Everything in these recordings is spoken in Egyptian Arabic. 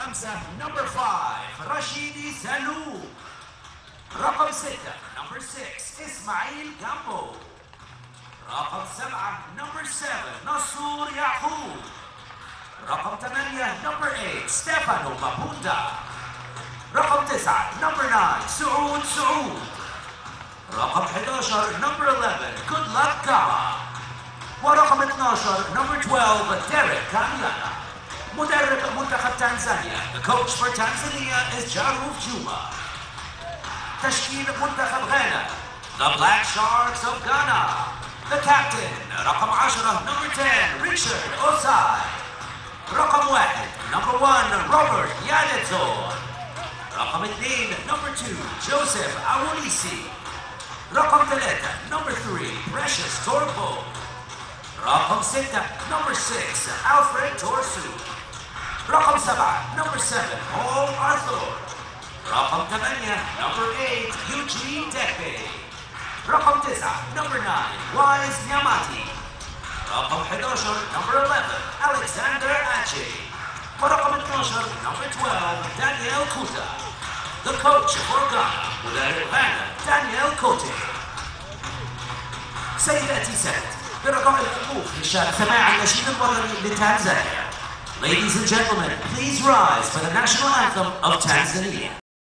خمسة نمبر فايف رشيدي سلوك رقم ستة نمبر 6 إسماعيل جامبو رقم سبعة نمبر 7 نصور يعقوب رقم ثمانية نمبر 8 ستيفانو مابوندا رقم تسعة نمبر 9 سعود سعود رقم 11 نمبر 11 جود لك جاما ورقم 12 نمبر 12 ديريك كانيانا مدرب منتخب تنزانيا The coach for Tanzania is Jaruf Juma تشكيل منتخب غانا The Black Sharks of Ghana The captain رقم 10 نمبر 10 ريتشارد أوساي رقم واحد نمبر 1 روبرت يانيتو رقم اثنين نمبر 2 جوزيف أوليسي رقم ثلاثة نمبر 3 بريشس توربو رقم ستة نمبر 6 ألفريد تورسو رقم سبعة نمبر 7 بول أرثور رقم ثمانية نمبر 8 يوجين ديكبي رقم تسعة نمبر 9 وايز نياماتي رقم 11 نمبر 11 ألكسندر أتشي ورقم 12 نمبر 12 دانيال كوتا The coach for Ghana مدرب غانا دانيال كوتي سيداتي سادتي برجاء الوقوف لسماع النشيد الوطني لتنزانيا Ladies and gentlemen, please rise for the national anthem of Tanzania.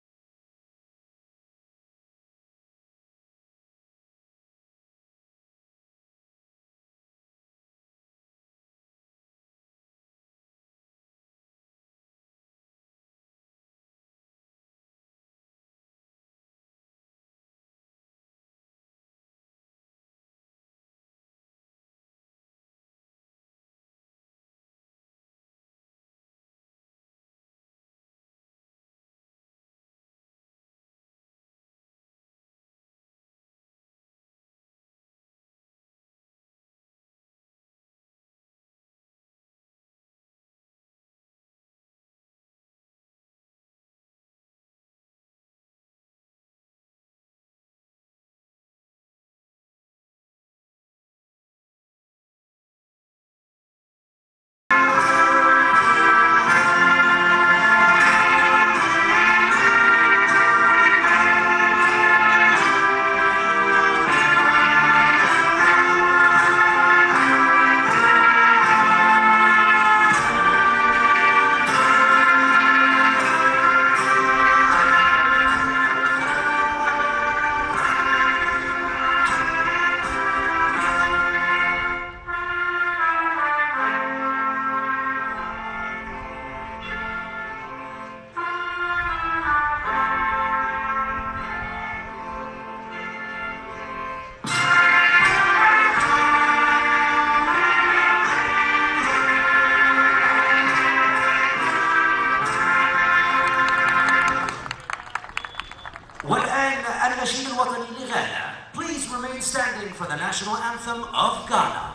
والآن النشيد الوطني لغانا. Please remain standing for the national anthem of Ghana.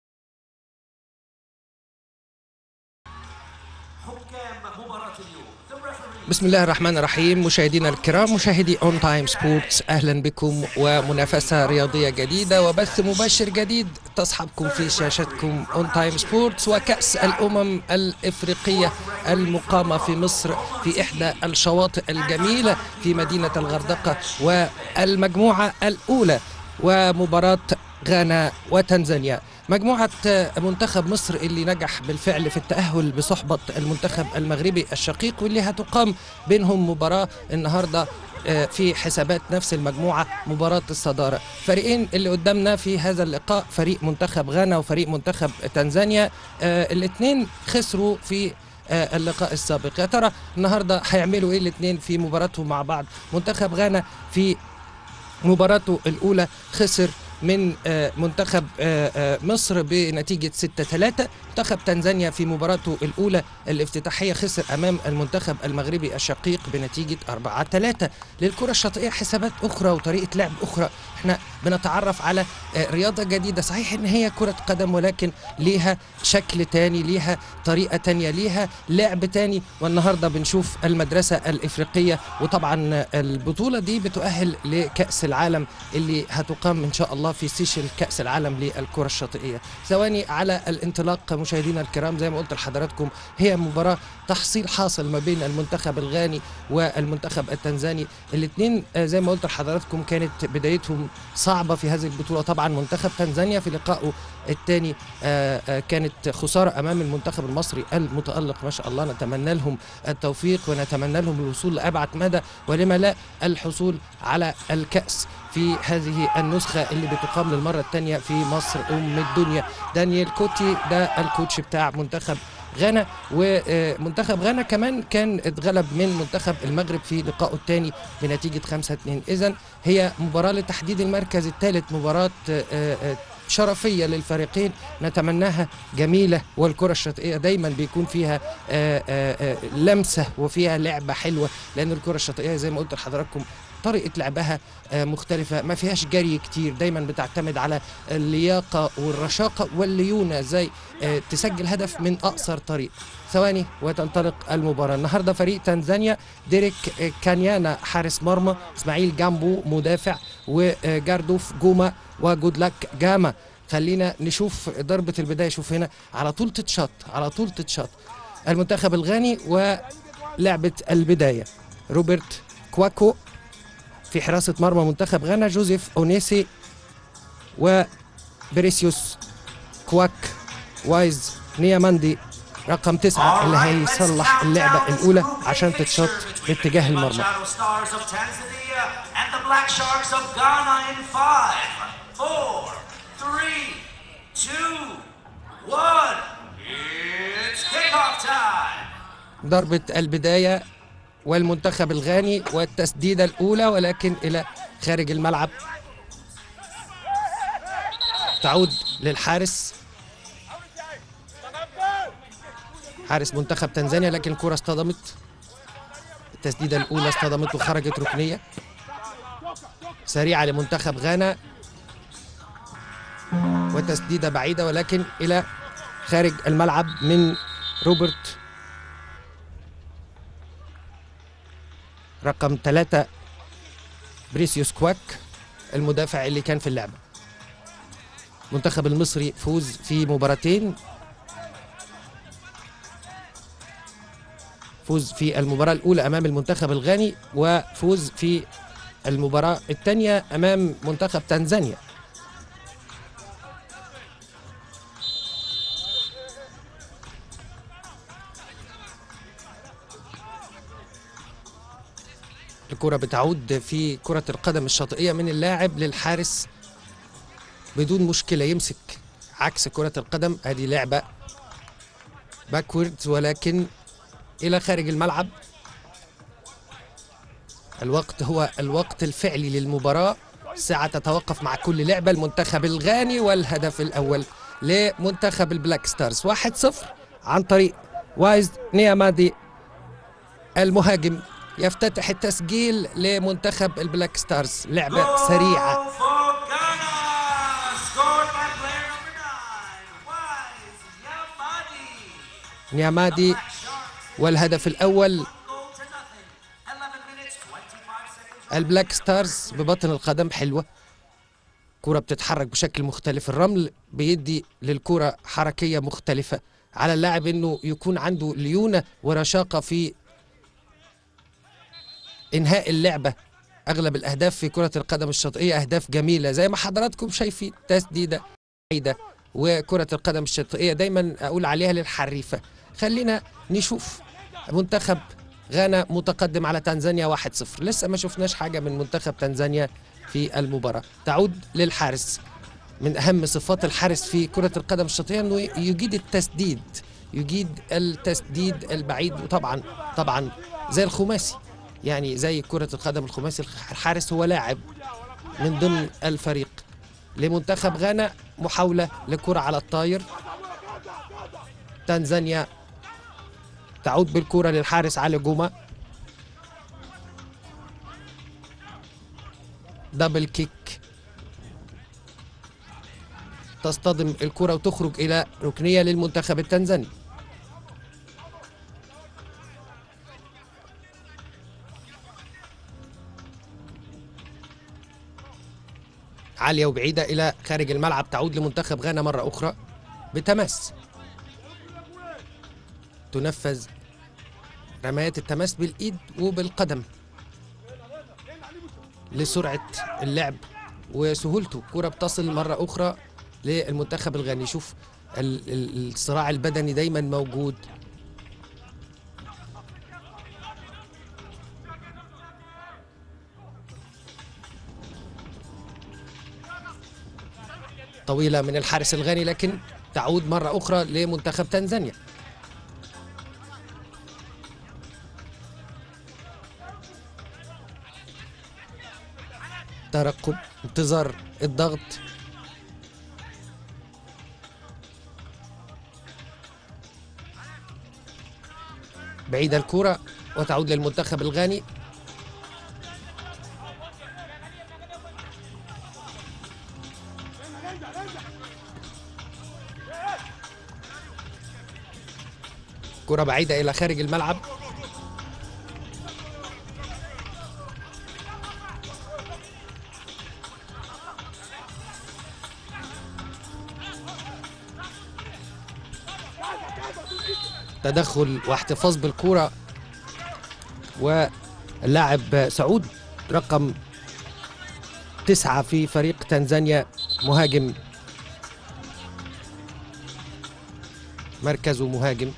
حكام مباراة اليوم The referee. بسم الله الرحمن الرحيم مشاهدينا الكرام مشاهدي اون تايم سبورتس اهلا بكم ومنافسه رياضيه جديده وبث مباشر جديد تصحبكم في شاشتكم اون تايم سبورتس وكاس الامم الافريقيه المقامه في مصر في احدى الشواطئ الجميله في مدينه الغردقه والمجموعه الاولى ومباراه غانا وتنزانيا مجموعة منتخب مصر اللي نجح بالفعل في التأهل بصحبة المنتخب المغربي الشقيق واللي هتقام بينهم مباراة النهاردة آه، في حسابات نفس المجموعة مباراة الصدارة فريقين اللي قدامنا في هذا اللقاء فريق منتخب غانا وفريق منتخب تنزانيا آه، الاثنين خسروا في آه، اللقاء السابق يا ترى النهارده هيعملوا ايه الاثنين في مباراتهم مع بعض منتخب غانا في مباراته الأولى خسر من آه، منتخب آه، آه، مصر بنتيجة 6-3 منتخب تنزانيا في مباراته الأولى الافتتاحية خسر أمام المنتخب المغربي الشقيق بنتيجة 4-3 للكرة الشاطئية حسابات أخرى وطريقة لعب أخرى احنا بنتعرف على آه، رياضة جديدة صحيح ان هي كرة قدم ولكن ليها شكل تاني ليها طريقة تانية ليها لعب تاني والنهاردة بنشوف المدرسة الإفريقية وطبعا البطولة دي بتؤهل لكأس العالم اللي هتقام إن شاء الله في سيشل كأس العالم للكرة الشاطئية ثواني على الانطلاق مشاهدينا الكرام زي ما قلت لحضراتكم هي مباراة تحصيل حاصل ما بين المنتخب الغاني والمنتخب التنزاني الاثنين زي ما قلت لحضراتكم كانت بدايتهم صعبة في هذه البطولة طبعا منتخب تنزانيا في لقائه الثاني كانت خسارة أمام المنتخب المصري المتألق ما شاء الله نتمنى لهم التوفيق ونتمنى لهم الوصول لأبعد مدى ولما لا الحصول على الكأس في هذه النسخة اللي بتقام للمرة الثانية في مصر أم الدنيا دانيال كوتي ده الكوتش بتاع منتخب غانا ومنتخب غانا كمان كان اتغلب من منتخب المغرب في لقائه الثاني بنتيجة 5 2 إذا هي مباراة لتحديد المركز الثالث مباراة آه، آه، شرفية للفريقين نتمناها جميلة والكرة الشاطئية دايما بيكون فيها آه، آه، آه، لمسة وفيها لعبة حلوة لأن الكرة الشاطئية زي ما قلت لحضراتكم طريقة لعبها آه، مختلفة ما فيهاش جري كتير دايما بتعتمد على اللياقة والرشاقة والليونة زي آه، تسجل هدف من أقصر طريق ثواني وتنطلق المباراة النهاردة فريق تنزانيا ديريك آه، كانيانا حارس مرمى اسماعيل جامبو مدافع وجاردوف جوما وجودلاك جاما خلينا نشوف ضربة البداية شوف هنا على طول تتشط على طول تتشط المنتخب الغاني ولعبة البداية روبرت كواكو في حراسة مرمى منتخب غانا جوزيف أونيسي وبريسيوس كواك وايز نياماندي رقم تسعة اللي هيصلح اللعبة الأولى عشان تتشط باتجاه المرمى Shadow Stars of Tanzania and the Black Sharks of Ghana in five, four, three, two, one. It's kickoff time. ضربة البداية والمنتخب الغاني والتسديدة الأولى ولكن إلى خارج الملعب تعود للحارس حارس منتخب تنزانيا لكن الكرة اصطدمت التسديدة الأولى اصطدمت وخرجت ركنية سريعة لمنتخب غانا وتسديدة بعيدة ولكن إلى خارج الملعب من روبرت رقم ثلاثة بريسيوس كواك المدافع اللي كان في اللعبة المنتخب المصري فوز في مباراتين فوز في المباراة الأولى أمام المنتخب الغاني وفوز في المباراة الثانية أمام منتخب تنزانيا الكرة بتعود في كرة القدم الشاطئية من اللاعب للحارس بدون مشكلة يمسك عكس كرة القدم ادي لعبة باكوردز ولكن إلى خارج الملعب الوقت هو الوقت الفعلي للمباراة الساعة تتوقف مع كل لعبة المنتخب الغاني والهدف الأول لمنتخب البلاك ستارز 1-0 عن طريق وايز نيامادي المهاجم يفتتح التسجيل لمنتخب البلاك ستارز لعبة سريعة Goal for Ghana. Scored by player number nine, Wise Yamadi. نيامادي Black Sharks والهدف الأول goal البلاك ستارز ببطن القدم حلوة كرة بتتحرك بشكل مختلف الرمل بيدي للكرة حركية مختلفة على اللاعب انه يكون عنده ليونة ورشاقة في انهاء اللعبة اغلب الاهداف في كرة القدم الشاطئية اهداف جميلة زي ما حضراتكم شايفين تسديدة بعيدة وكرة القدم الشاطئية دايما اقول عليها للحريفة خلينا نشوف منتخب غانا متقدم على تنزانيا 1-0 لسه ما شفناش حاجة من منتخب تنزانيا في المباراة تعود للحارس من أهم صفات الحارس في كرة القدم الشاطئية أنه يجيد التسديد يجيد التسديد البعيد وطبعا طبعا زي الخماسي يعني زي كرة القدم الخماسي الحارس هو لاعب من ضمن الفريق لمنتخب غانا محاولة لكرة على الطاير تنزانيا تعود بالكرة للحارس علي جوما دبل كيك تصطدم الكرة وتخرج إلى ركنية للمنتخب التنزاني عالية وبعيدة إلى خارج الملعب تعود لمنتخب غانا مرة أخرى بتماس تنفذ رميات التماس بالإيد وبالقدم لسرعة اللعب وسهولته كرة بتصل مرة أخرى للمنتخب الغاني شوف ال- ال- الصراع البدني دايما موجود طويلة من الحارس الغاني لكن تعود مرة أخرى لمنتخب تنزانيا ترقب انتظار الضغط بعيدة الكرة وتعود للمنتخب الغاني كرة بعيدة إلى خارج الملعب تدخل واحتفاظ بالكرة واللاعب سعود رقم تسعة في فريق تنزانيا مهاجم مركزه مهاجم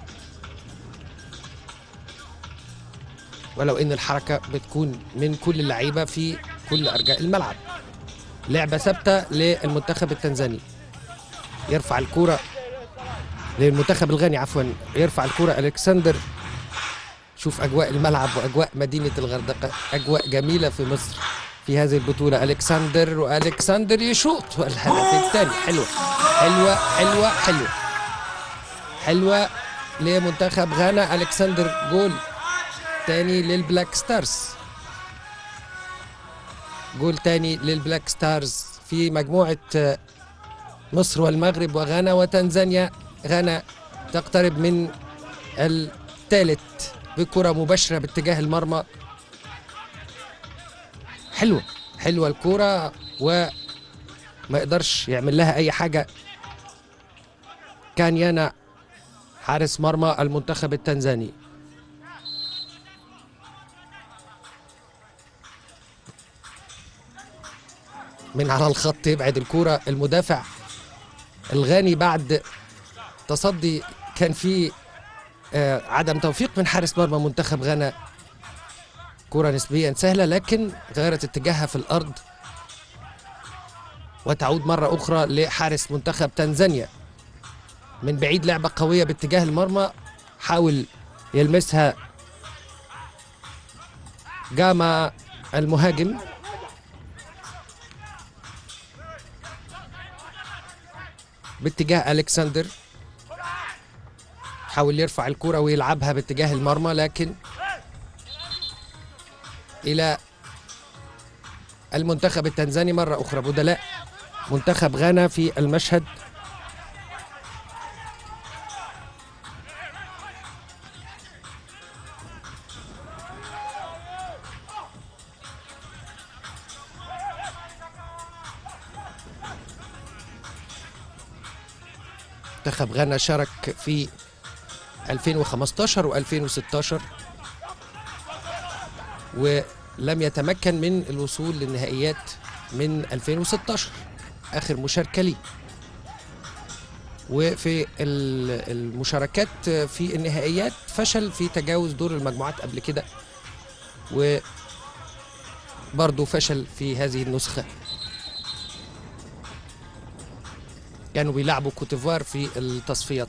ولو ان الحركة بتكون من كل اللعيبة في كل ارجاء الملعب لعبة ثابتة للمنتخب التنزاني يرفع الكرة للمنتخب الغاني عفوا يرفع الكرة الكسندر شوف اجواء الملعب واجواء مدينة الغردقة اجواء جميلة في مصر في هذه البطولة الكسندر والكسندر يشوط والهدف الثاني حلوة حلوة حلوة حلوة حلوة لمنتخب غانا الكسندر جول تاني للبلاك ستارز جول تاني للبلاك ستارز في مجموعة آه، مصر والمغرب وغانا وتنزانيا غانا تقترب من الثالث بكرة مباشرة باتجاه المرمى حلوة حلوة الكرة وما يقدرش يعمل لها أي حاجة كان يانا حارس مرمى المنتخب التنزاني من على الخط يبعد الكرة المدافع الغاني بعد تصدي كان في آه، عدم توفيق من حارس مرمى منتخب غانا كرة نسبيا سهلة لكن غيرت اتجاهها في الأرض وتعود مرة أخرى لحارس منتخب تنزانيا من بعيد لعبة قوية باتجاه المرمى حاول يلمسها جاما المهاجم باتجاه الكسندر حاول يرفع الكرة ويلعبها باتجاه المرمى لكن إلى المنتخب التنزاني مرة أخرى بدلاء منتخب غانا في المشهد منتخب غانا شارك في 2015 و2016 ولم يتمكن من الوصول للنهائيات من 2016 آخر مشاركة ليه وفي ال- المشاركات في النهائيات فشل في تجاوز دور المجموعات قبل كده وبرضه فشل في هذه النسخة كانوا بيلعبوا كوتيفوار في التصفيات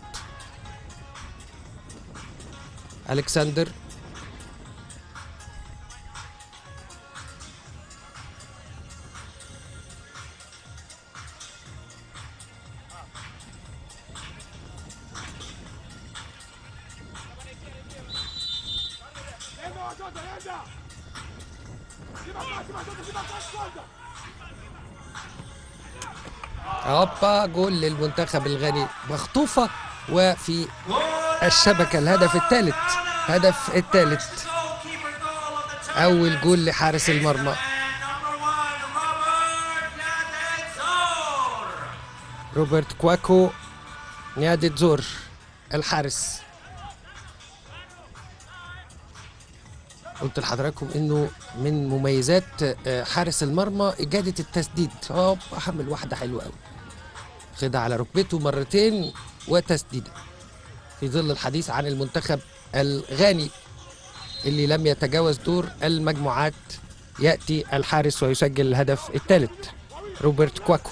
ألكسندر هوبا جول للمنتخب الغني مخطوفة وفي الشبكة الهدف الثالث هدف الثالث أول جول لحارس المرمى روبرت كواكو نيادي زور الحارس قلت لحضراتكم انه من مميزات آه، حارس المرمى اجاده التسديد هوب حمل واحده حلوه قوي خدها على ركبته مرتين وتسديده في ظل الحديث عن المنتخب الغاني اللي لم يتجاوز دور المجموعات ياتي الحارس ويسجل الهدف الثالث روبرت كواكو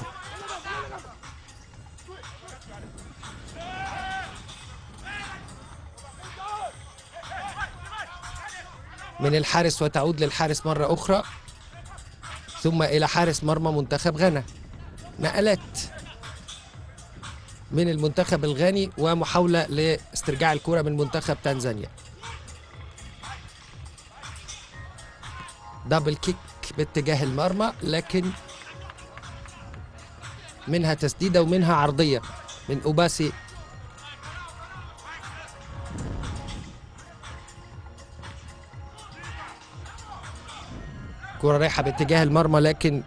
من الحارس وتعود للحارس مرة أخرى ثم إلى حارس مرمى منتخب غانا نقلات من المنتخب الغاني ومحاولة لاسترجاع الكرة من منتخب تنزانيا دبل كيك باتجاه المرمى لكن منها تسديدة ومنها عرضية من أوباسي كرة رايحة باتجاه المرمى لكن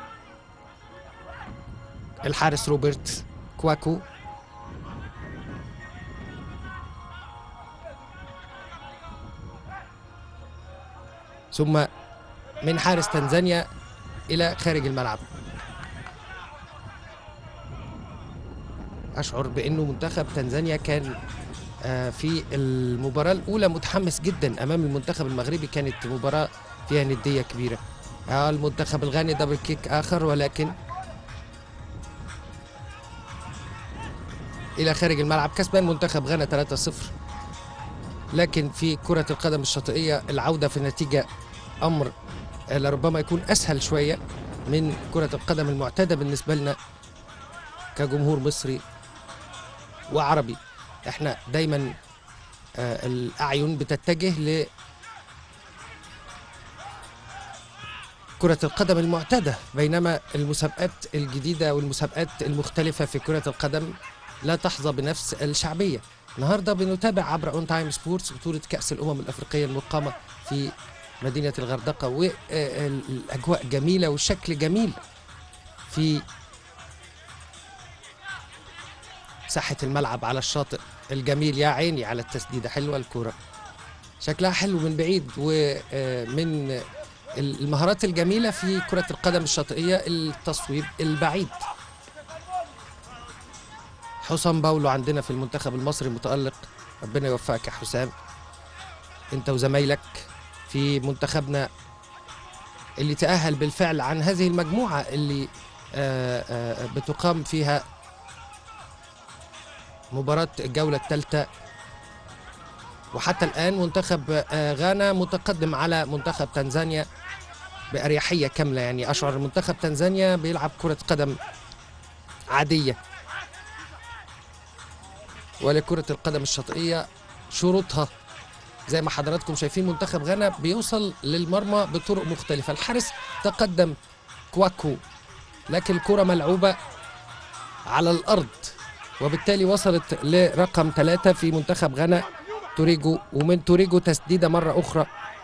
الحارس روبرت كواكو ثم من حارس تنزانيا إلى خارج الملعب أشعر بأنه منتخب تنزانيا كان آه، في المباراة الأولى متحمس جدا أمام المنتخب المغربي كانت مباراة فيها ندية كبيرة آه، المنتخب الغاني دبل كيك آخر ولكن إلى خارج الملعب كسبان منتخب غانا 3-0 لكن في كرة القدم الشاطئية العودة في النتيجة أمر آه، لربما يكون أسهل شوية من كرة القدم المعتادة بالنسبة لنا كجمهور مصري وعربي احنا دايما آه، الأعين بتتجه ل كرة القدم المعتادة بينما المسابقات الجديدة والمسابقات المختلفة في كرة القدم لا تحظى بنفس الشعبية النهاردة بنتابع عبر اون تايم سبورتس بطولة كأس الأمم الأفريقية المقامة في مدينة الغردقة والأجواء جميلة والشكل جميل في ساحة الملعب على الشاطئ الجميل يا عيني على التسديدة حلوة الكرة شكلها حلو من بعيد ومن المهارات الجميلة في كرة القدم الشاطئية التصويب البعيد حسام باولو عندنا في المنتخب المصري المتألق ربنا يوفقك يا حسام انت وزمايلك في منتخبنا اللي تأهل بالفعل عن هذه المجموعة اللي آه، آه، بتقام فيها مباراة الجولة الثالثة وحتى الآن منتخب آه، غانا متقدم على منتخب تنزانيا بأريحية كاملة يعني أشعر منتخب تنزانيا بيلعب كرة قدم عادية ولكرة القدم الشاطئية شروطها زي ما حضراتكم شايفين منتخب غانا بيوصل للمرمى بطرق مختلفة الحارس تقدم كواكو لكن الكرة ملعوبة على الأرض وبالتالي وصلت لرقم ثلاثة في منتخب غانا توريجو ومن توريجو تسديدة مرة أخرى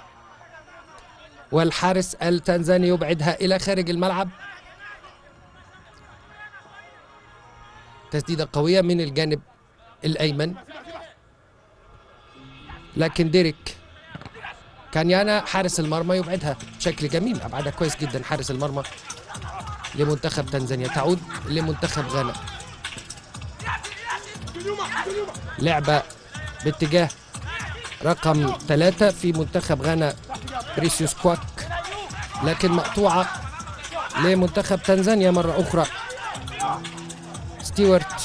والحارس التنزاني يبعدها إلى خارج الملعب تسديدة قوية من الجانب الأيمن لكن ديريك كانيانا حارس المرمى يبعدها بشكل جميل أبعدها كويس جدا حارس المرمى لمنتخب تنزانيا تعود لمنتخب غانا لعبة باتجاه رقم ثلاثة في منتخب غانا بريسيوس كواك لكن مقطوعة لمنتخب تنزانيا مرة أخرى ستيوارت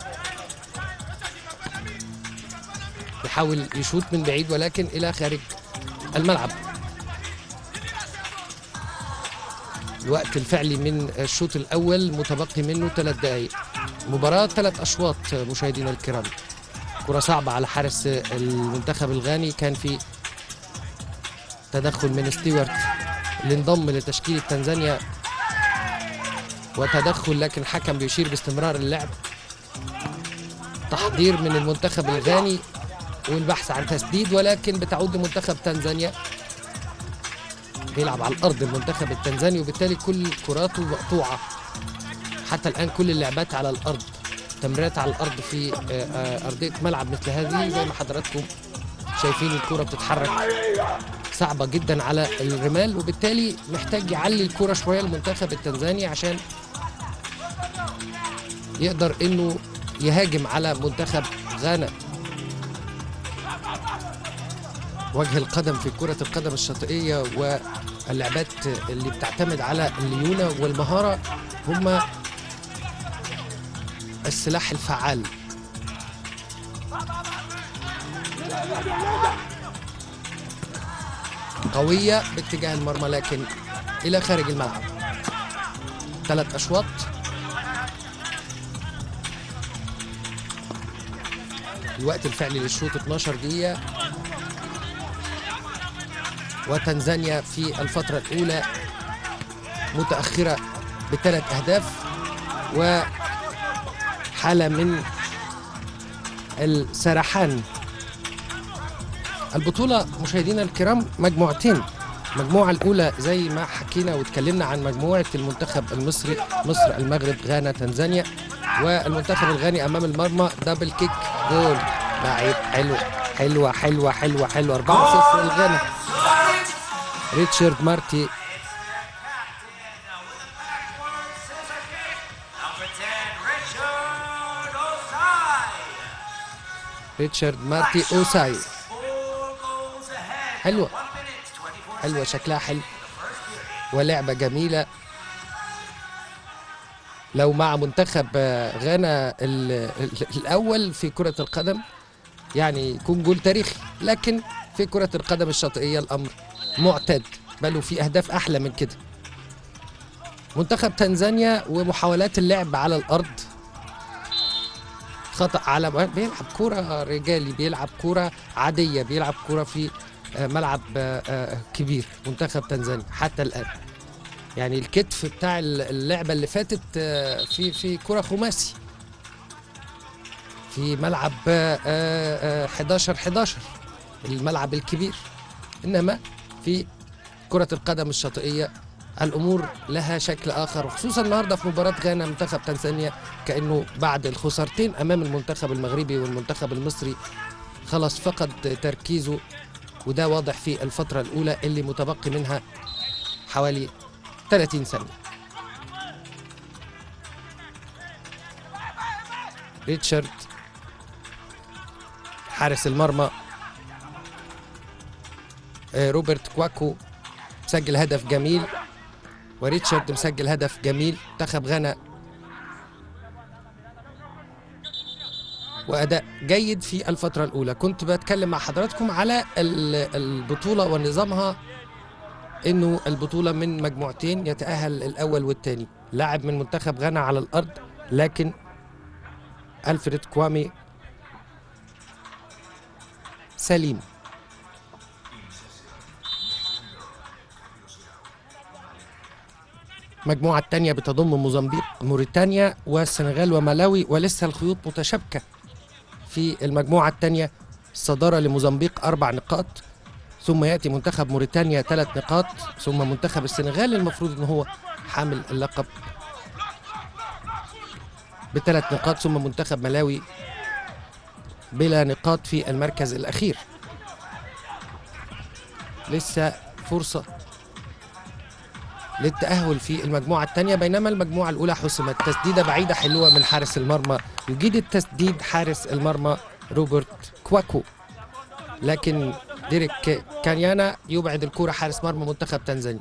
يحاول يشوط من بعيد ولكن إلى خارج الملعب الوقت الفعلي من الشوط الأول متبقي منه ثلاث دقايق مباراة ثلاث أشواط مشاهدينا الكرام كرة صعبة على حارس المنتخب الغاني كان في تدخل من ستيوارت اللي انضم لتشكيلة تنزانيا وتدخل لكن الحكم بيشير باستمرار اللعب تحضير من المنتخب الغاني والبحث عن تسديد ولكن بتعود لمنتخب تنزانيا بيلعب على الارض المنتخب التنزاني وبالتالي كل كراته مقطوعه حتى الان كل اللعبات على الارض تمريرات على الارض في آه، آه، ارضيه ملعب مثل هذه زي ما حضراتكم شايفين الكره بتتحرك صعبه جدا على الرمال وبالتالي محتاج يعلي الكره شويه المنتخب التنزاني عشان يقدر انه يهاجم على منتخب غانا وجه القدم في كرة القدم الشاطئية واللعبات اللي بتعتمد على الليونة والمهارة هما السلاح الفعال قوية باتجاه المرمى لكن إلى خارج الملعب ثلاث أشواط الوقت الفعلي للشوط 12 دقيقة وتنزانيا في الفترة الأولى متأخرة بثلاث أهداف وحالة من السرحان البطولة مشاهدينا الكرام مجموعتين المجموعة الأولى زي ما حكينا واتكلمنا عن مجموعة المنتخب المصري مصر المغرب غانا تنزانيا والمنتخب الغاني أمام المرمى دبل كيك جول لعيب حلو حلوة حلوة حلوة حلوة 4-0 لغانا ريتشارد مارتي Number 10, Richard Osai. ريتشارد مارتي أوساي Four goals ahead. حلوة One minute, 24 حلوة seconds. شكلها حلو First period. ولعبة جميلة لو مع منتخب آه، غانا ال- ال- الأول في كرة القدم يعني يكون جول تاريخي لكن في كرة القدم الشاطئية الأمر معتاد بل وفي أهداف أحلى من كده منتخب تنزانيا ومحاولات اللعب على الأرض خطأ على بيلعب كرة رجالي بيلعب كرة عادية بيلعب كرة في آه، ملعب آه، آه، كبير منتخب تنزانيا حتى الآن يعني الكتف بتاع اللعبة اللي فاتت آه، في في كرة خماسي في ملعب آه، آه، 11 11 الملعب الكبير انما في كرة القدم الشاطئية الامور لها شكل اخر وخصوصا النهارده في مباراة غانا منتخب تنزانيا كانه بعد الخسارتين امام المنتخب المغربي والمنتخب المصري خلاص فقد تركيزه وده واضح في الفترة الأولى اللي متبقي منها حوالي 30 ثانية ريتشارد حارس المرمى آه، روبرت كواكو مسجل هدف جميل وريتشارد مسجل هدف جميل منتخب غانا واداء جيد في الفتره الاولى كنت بتكلم مع حضراتكم على ال- البطوله ونظامها انه البطوله من مجموعتين يتاهل الاول والثاني لاعب من منتخب غانا على الارض لكن الفريد كوامي سليم المجموعة الثانية بتضم موزمبيق موريتانيا والسنغال وملاوي ولسه الخيوط متشابكة في المجموعة الثانية الصدارة لموزمبيق أربع نقاط ثم يأتي منتخب موريتانيا ثلاث نقاط ثم منتخب السنغال المفروض أنه هو حامل اللقب بثلاث نقاط ثم منتخب ملاوي بلا نقاط في المركز الأخير لسه فرصة للتأهل في المجموعة الثانية بينما المجموعة الأولى حسمت تسديدة بعيدة حلوة من حارس المرمى يجيد التسديد حارس المرمى روبرت كواكو لكن ديريك كانيانا يبعد الكرة حارس مرمى منتخب تنزانيا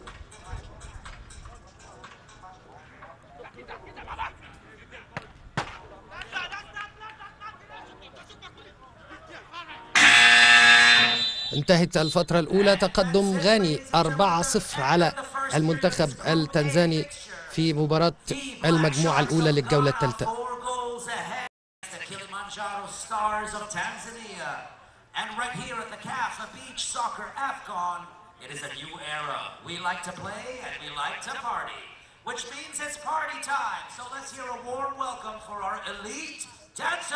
انتهت الفترة الأولى تقدم غاني 4-0 على المنتخب التنزاني في مباراة المجموعة الأولى للجولة الثالثة Four goals ahead. The Kilimanjaro Stars of Tanzania. And right here at the CAF Beach Soccer AFCON, it is a new era. We like to play and we like to party, which means it's party time. So let's hear a warm welcome for our elite dancers.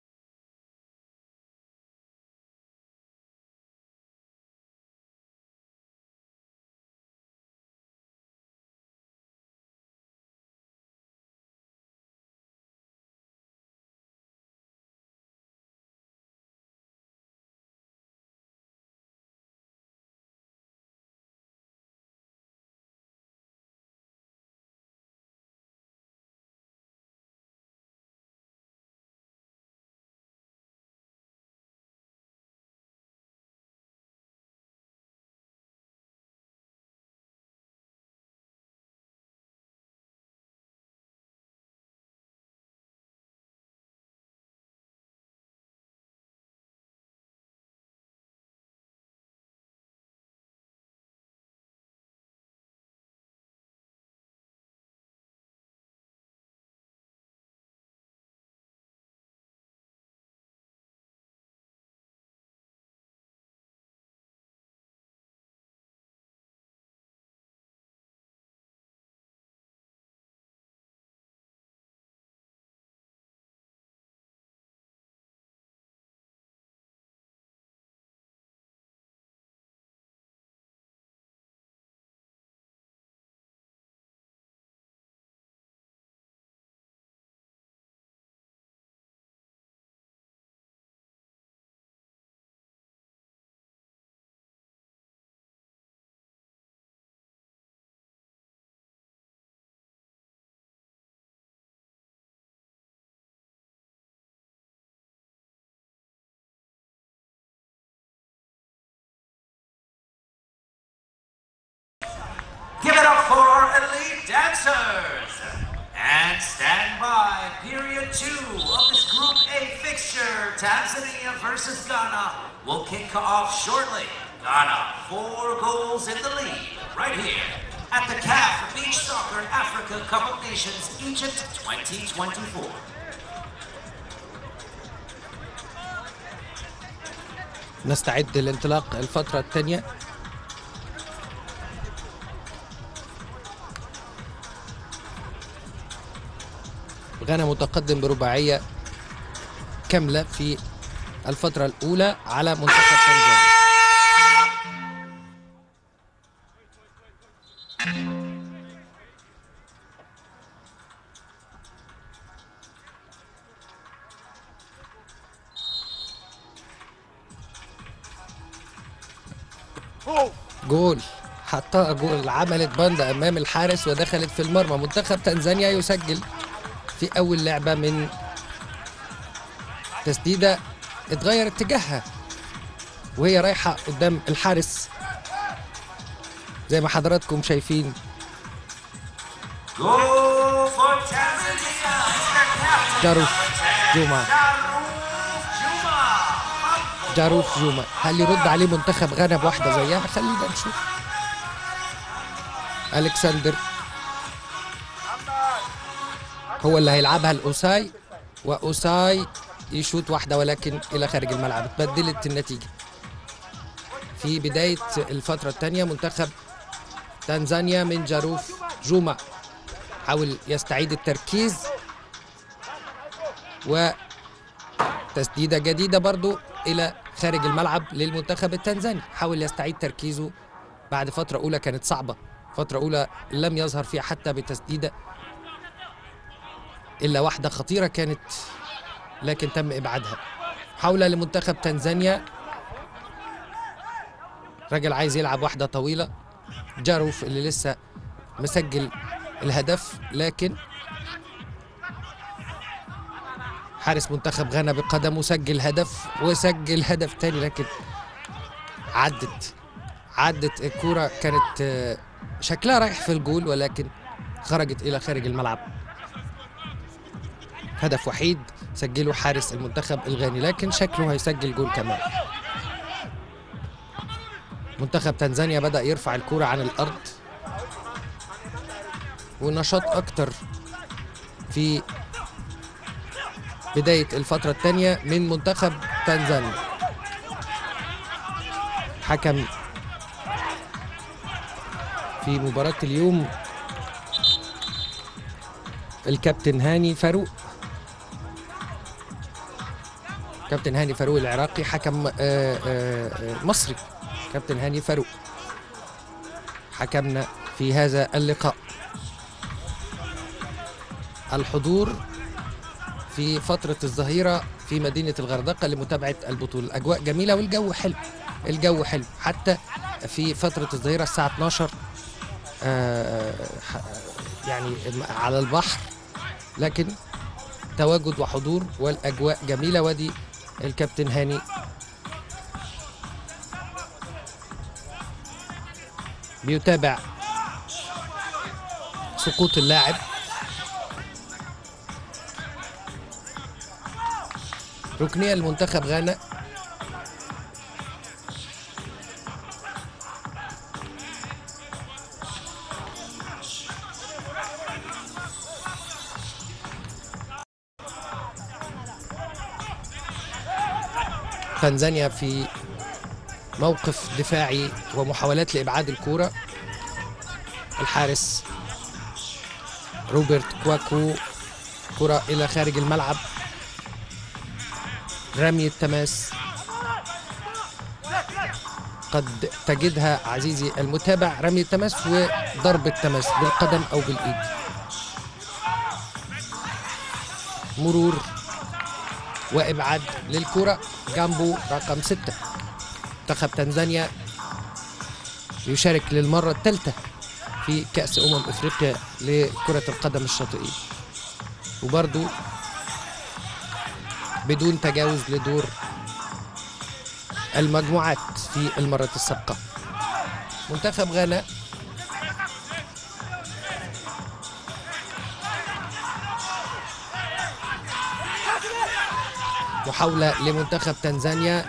Give it up for our elite dancers. And stand by, period two of this Group A fixture, Tanzania versus Ghana, will kick off shortly. Ghana, four goals in the lead, right here at the CAF Beach Soccer Africa Cup of Nations Egypt 2024. نستعد لانطلاق الفترة الثانية غانا متقدم برباعية كاملة في الفترة الأولى على منتخب تنزانيا جول حطها جول عملت باندا امام الحارس ودخلت في المرمى منتخب تنزانيا يسجل في اول لعبه من تسديده اتغير اتجاهها وهي رايحه قدام الحارس زي ما حضراتكم شايفين Go for Tanzania, Mr. Captain. جاروف number 10, جوما. Jaruf Juma. جاروف جوما هل يرد عليه منتخب غانا بواحده زيها خلينا نشوف الكسندر هو اللي هيلعبها لاوساي واوساي يشوط واحده ولكن الى خارج الملعب اتبدلت النتيجه في بدايه الفتره الثانيه منتخب تنزانيا من جاروف جوما حاول يستعيد التركيز و تسديده جديده برضو الى خارج الملعب للمنتخب التنزاني حاول يستعيد تركيزه بعد فتره اولى كانت صعبه فتره اولى لم يظهر فيها حتى بتسديده الا واحده خطيره كانت لكن تم ابعادها محاوله لمنتخب تنزانيا راجل عايز يلعب واحده طويله جاروف اللي لسه مسجل الهدف لكن حارس منتخب غانا بقدمه سجل هدف وسجل هدف تاني لكن عدت عدت الكرة كانت آه، شكلها رايح في الجول ولكن خرجت إلى خارج الملعب هدف وحيد سجله حارس المنتخب الغاني لكن شكله هيسجل جول كمان منتخب تنزانيا بدأ يرفع الكرة عن الأرض ونشاط أكتر في بداية الفترة الثانية من منتخب تنزانيا حكم في مباراة اليوم الكابتن هاني فاروق كابتن هاني فاروق العراقي حكم آه، آه، آه، مصري كابتن هاني فاروق حكمنا في هذا اللقاء الحضور في فترة الظهيرة في مدينة الغردقة لمتابعة البطولة الأجواء جميلة والجو حلو الجو حلو حتى في فترة الظهيرة الساعة 12 آه، ح- يعني على البحر لكن تواجد وحضور والأجواء جميلة ودي الكابتن هاني بيتابع سقوط اللاعب ركنية المنتخب غانا تنزانيا في موقف دفاعي ومحاولات لإبعاد الكرة الحارس روبرت كواكو كرة إلى خارج الملعب رمي التماس قد تجدها عزيزي المتابع رمي التماس وضرب التماس بالقدم أو بالإيد مرور وإبعاد للكرة جامبو رقم ستة منتخب تنزانيا يشارك للمرة الثالثة في كأس أمم إفريقيا لكرة القدم الشاطئية وبرضو بدون تجاوز لدور المجموعات في المرة السابقة منتخب غانا محاولة لمنتخب تنزانيا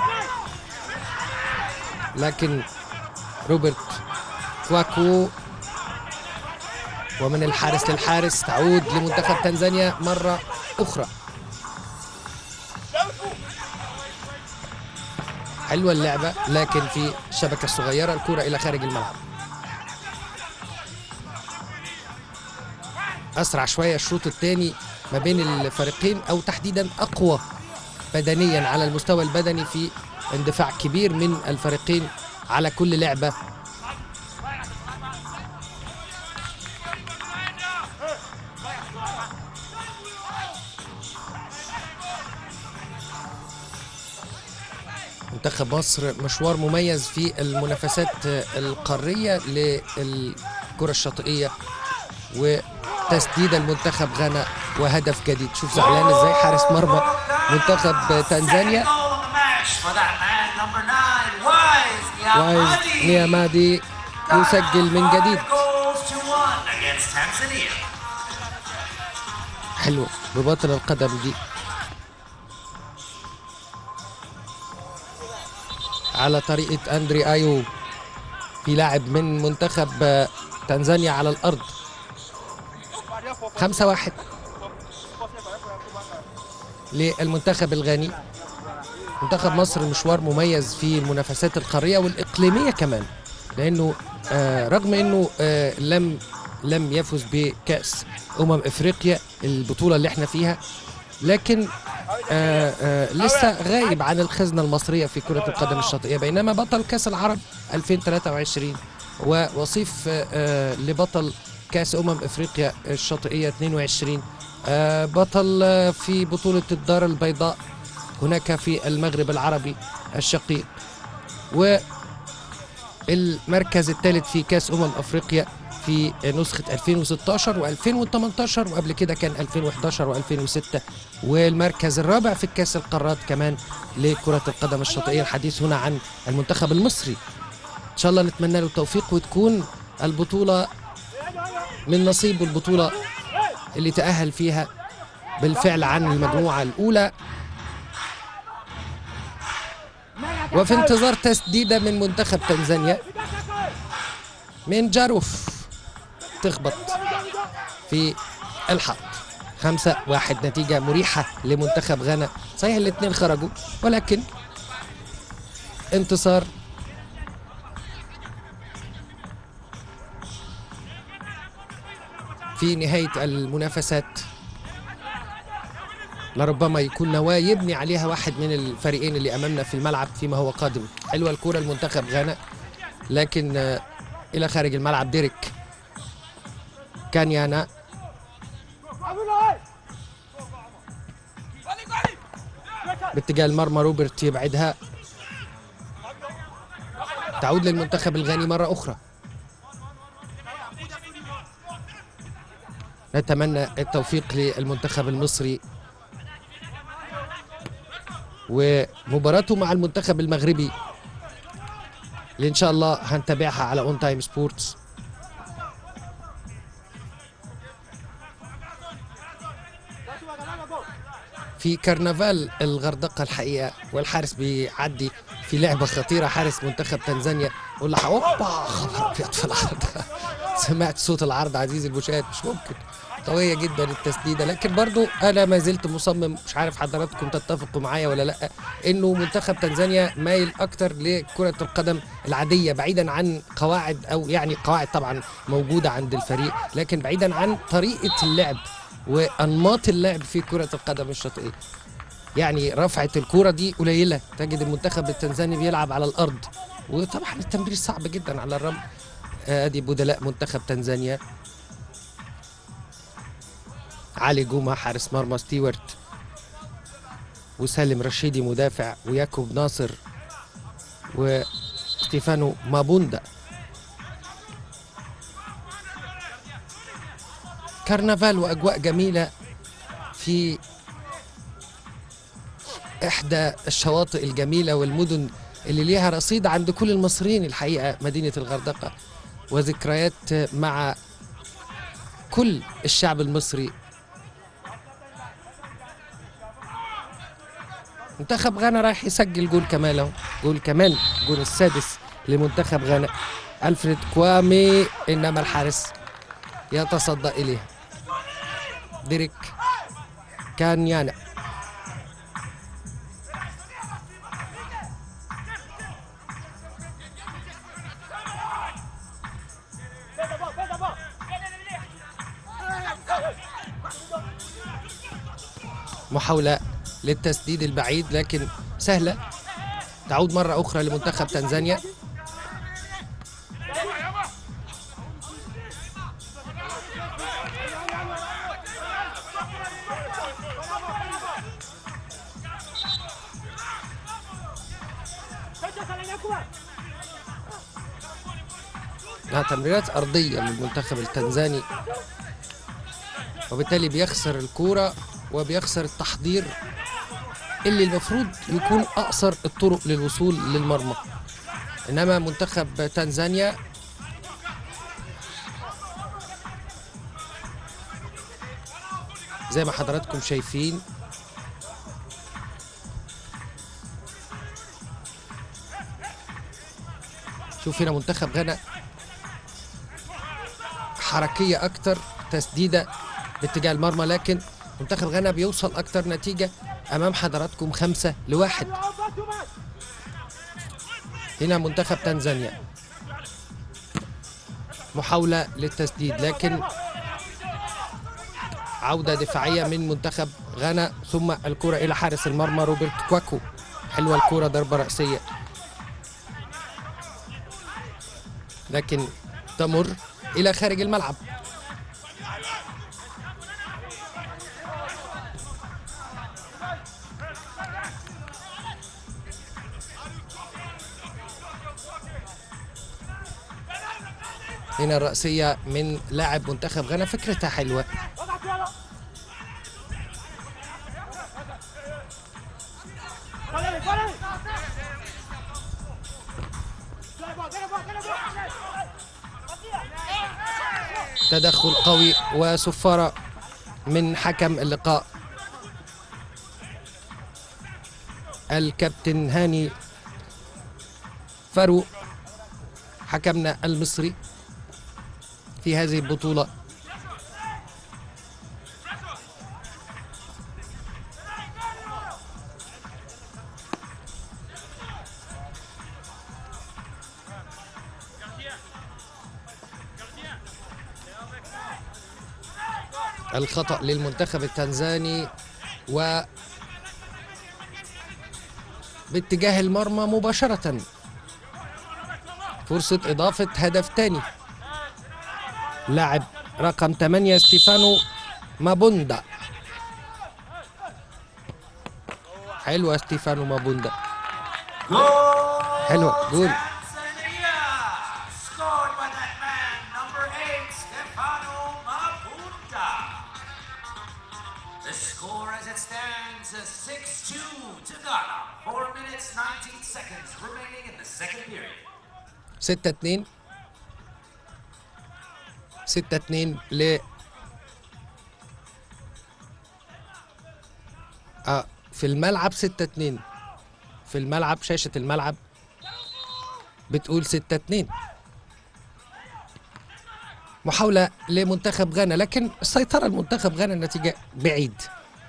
لكن روبرت كواكو ومن الحارس للحارس تعود لمنتخب تنزانيا مرة أخرى حلوة اللعبة لكن في الشبكة الصغيرة الكرة إلى خارج الملعب أسرع شوية الشوط الثاني ما بين الفريقين أو تحديدا أقوى بدنيا على المستوى البدني في اندفاع كبير من الفريقين على كل لعبة منتخب مصر مشوار مميز في المنافسات القارية للكرة الشاطئية وتسديد المنتخب غانا وهدف جديد شوف زعلان ازاي حارس مرمى منتخب تنزانيا وايز نيامادي يسجل من جديد حلو بباطن القدم دي على طريقة أندري أيو في لاعب من منتخب تنزانيا على الأرض خمسة واحد للمنتخب الغاني منتخب مصر مشوار مميز في المنافسات القارية والإقليمية كمان لأنه آه رغم أنه آه لم لم يفز بكأس أمم إفريقيا البطولة اللي احنا فيها لكن آه آه لسه غايب عن الخزنة المصرية في كرة القدم الشاطئية بينما بطل كأس العرب 2023 ووصيف آه آه لبطل كاس امم افريقيا الشاطئيه 22 آه، بطل آه، في بطوله الدار البيضاء هناك في المغرب العربي الشقيق والمركز الثالث في كاس امم افريقيا في نسخة 2016 و2018 وقبل كده كان 2011 و2006 والمركز الرابع في كاس القارات كمان لكرة القدم الشاطئية الحديث هنا عن المنتخب المصري إن شاء الله نتمنى له التوفيق وتكون البطولة من نصيب البطولة اللي تأهل فيها بالفعل عن المجموعة الأولى وفي انتظار تسديدة من منتخب تنزانيا من جاروف تخبط في الحائط خمسة واحد نتيجة مريحة لمنتخب غانا صحيح الاثنين خرجوا ولكن انتصار في نهاية المنافسات لربما يكون نواه يبني عليها واحد من الفريقين اللي امامنا في الملعب فيما هو قادم حلوه الكره المنتخب غانا لكن آه، الى خارج الملعب ديريك كانيانا باتجاه المرمى روبرت يبعدها تعود للمنتخب الغاني مرة أخرى نتمنى التوفيق للمنتخب المصري ومباراته مع المنتخب المغربي اللي ان شاء الله هنتابعها على اون تايم سبورتس في كرنفال الغردقة الحقيقة والحارس بيعدي في لعبة خطيرة حارس منتخب تنزانيا يقول لها اوبا خبر ابيض في العرض سمعت صوت العرض عزيزي المشاهد مش ممكن قوية جدا التسديدة لكن برضو أنا ما زلت مصمم مش عارف حضراتكم تتفقوا معايا ولا لأ إنه منتخب تنزانيا مايل أكتر لكرة القدم العادية بعيدا عن قواعد أو يعني قواعد طبعا موجودة عند الفريق لكن بعيدا عن طريقة اللعب وأنماط اللعب في كرة القدم الشاطئية يعني رفعة الكرة دي قليلة تجد المنتخب التنزاني بيلعب على الأرض وطبعا التمرير صعب جدا على الرمل ادي بدلاء منتخب تنزانيا علي جوما حارس مرمى ستيوارت وسالم رشيدي مدافع وياكوب ناصر وستيفانو مابوندا كرنفال واجواء جميله في احدى الشواطئ الجميله والمدن اللي ليها رصيد عند كل المصريين الحقيقه مدينه الغردقه وذكريات مع كل الشعب المصري منتخب غانا رايح يسجل جول كمان اهو جول كمان جول السادس لمنتخب غانا الفريد كوامي انما الحارس يتصدى اليه ديريك كانيانا محاولة للتسديد البعيد لكن سهلة تعود مرة أخرى لمنتخب تنزانيا لها تمريرات أرضية للمنتخب التنزاني وبالتالي بيخسر الكورة وبيخسر التحضير اللي المفروض يكون أقصر الطرق للوصول للمرمى إنما منتخب تنزانيا زي ما حضراتكم شايفين شوف هنا منتخب غانا حركية أكتر تسديدة باتجاه المرمى لكن منتخب غانا بيوصل أكتر نتيجة أمام حضراتكم خمسة لواحد هنا منتخب تنزانيا محاولة للتسديد لكن عودة دفاعية من منتخب غانا ثم الكرة إلى حارس المرمى روبرت كواكو حلوة الكرة ضربة رأسية لكن تمر إلى خارج الملعب هنا الرأسية من لاعب منتخب غانا فكرتها حلوة تدخل قوي وصفارة من حكم اللقاء الكابتن هاني فاروق حكمنا المصري في هذه البطولة الخطأ للمنتخب التنزاني و باتجاه المرمى مباشرة فرصة إضافة هدف تاني لاعب رقم 8 ستيفانو مابوندا حلوة ستيفانو مابوندا Goal حلوة جول Tanzania! Scored by that man, number eight, Stefano Mabunda. The score as it stands is 6-2 to Ghana. 4 minutes 19 seconds remaining in the second period. ستة اتنين ستة اتنين ل آه في الملعب ستة اتنين في الملعب شاشة الملعب بتقول ستة اتنين محاولة لمنتخب غانا لكن سيطرة المنتخب غانا النتيجة بعيد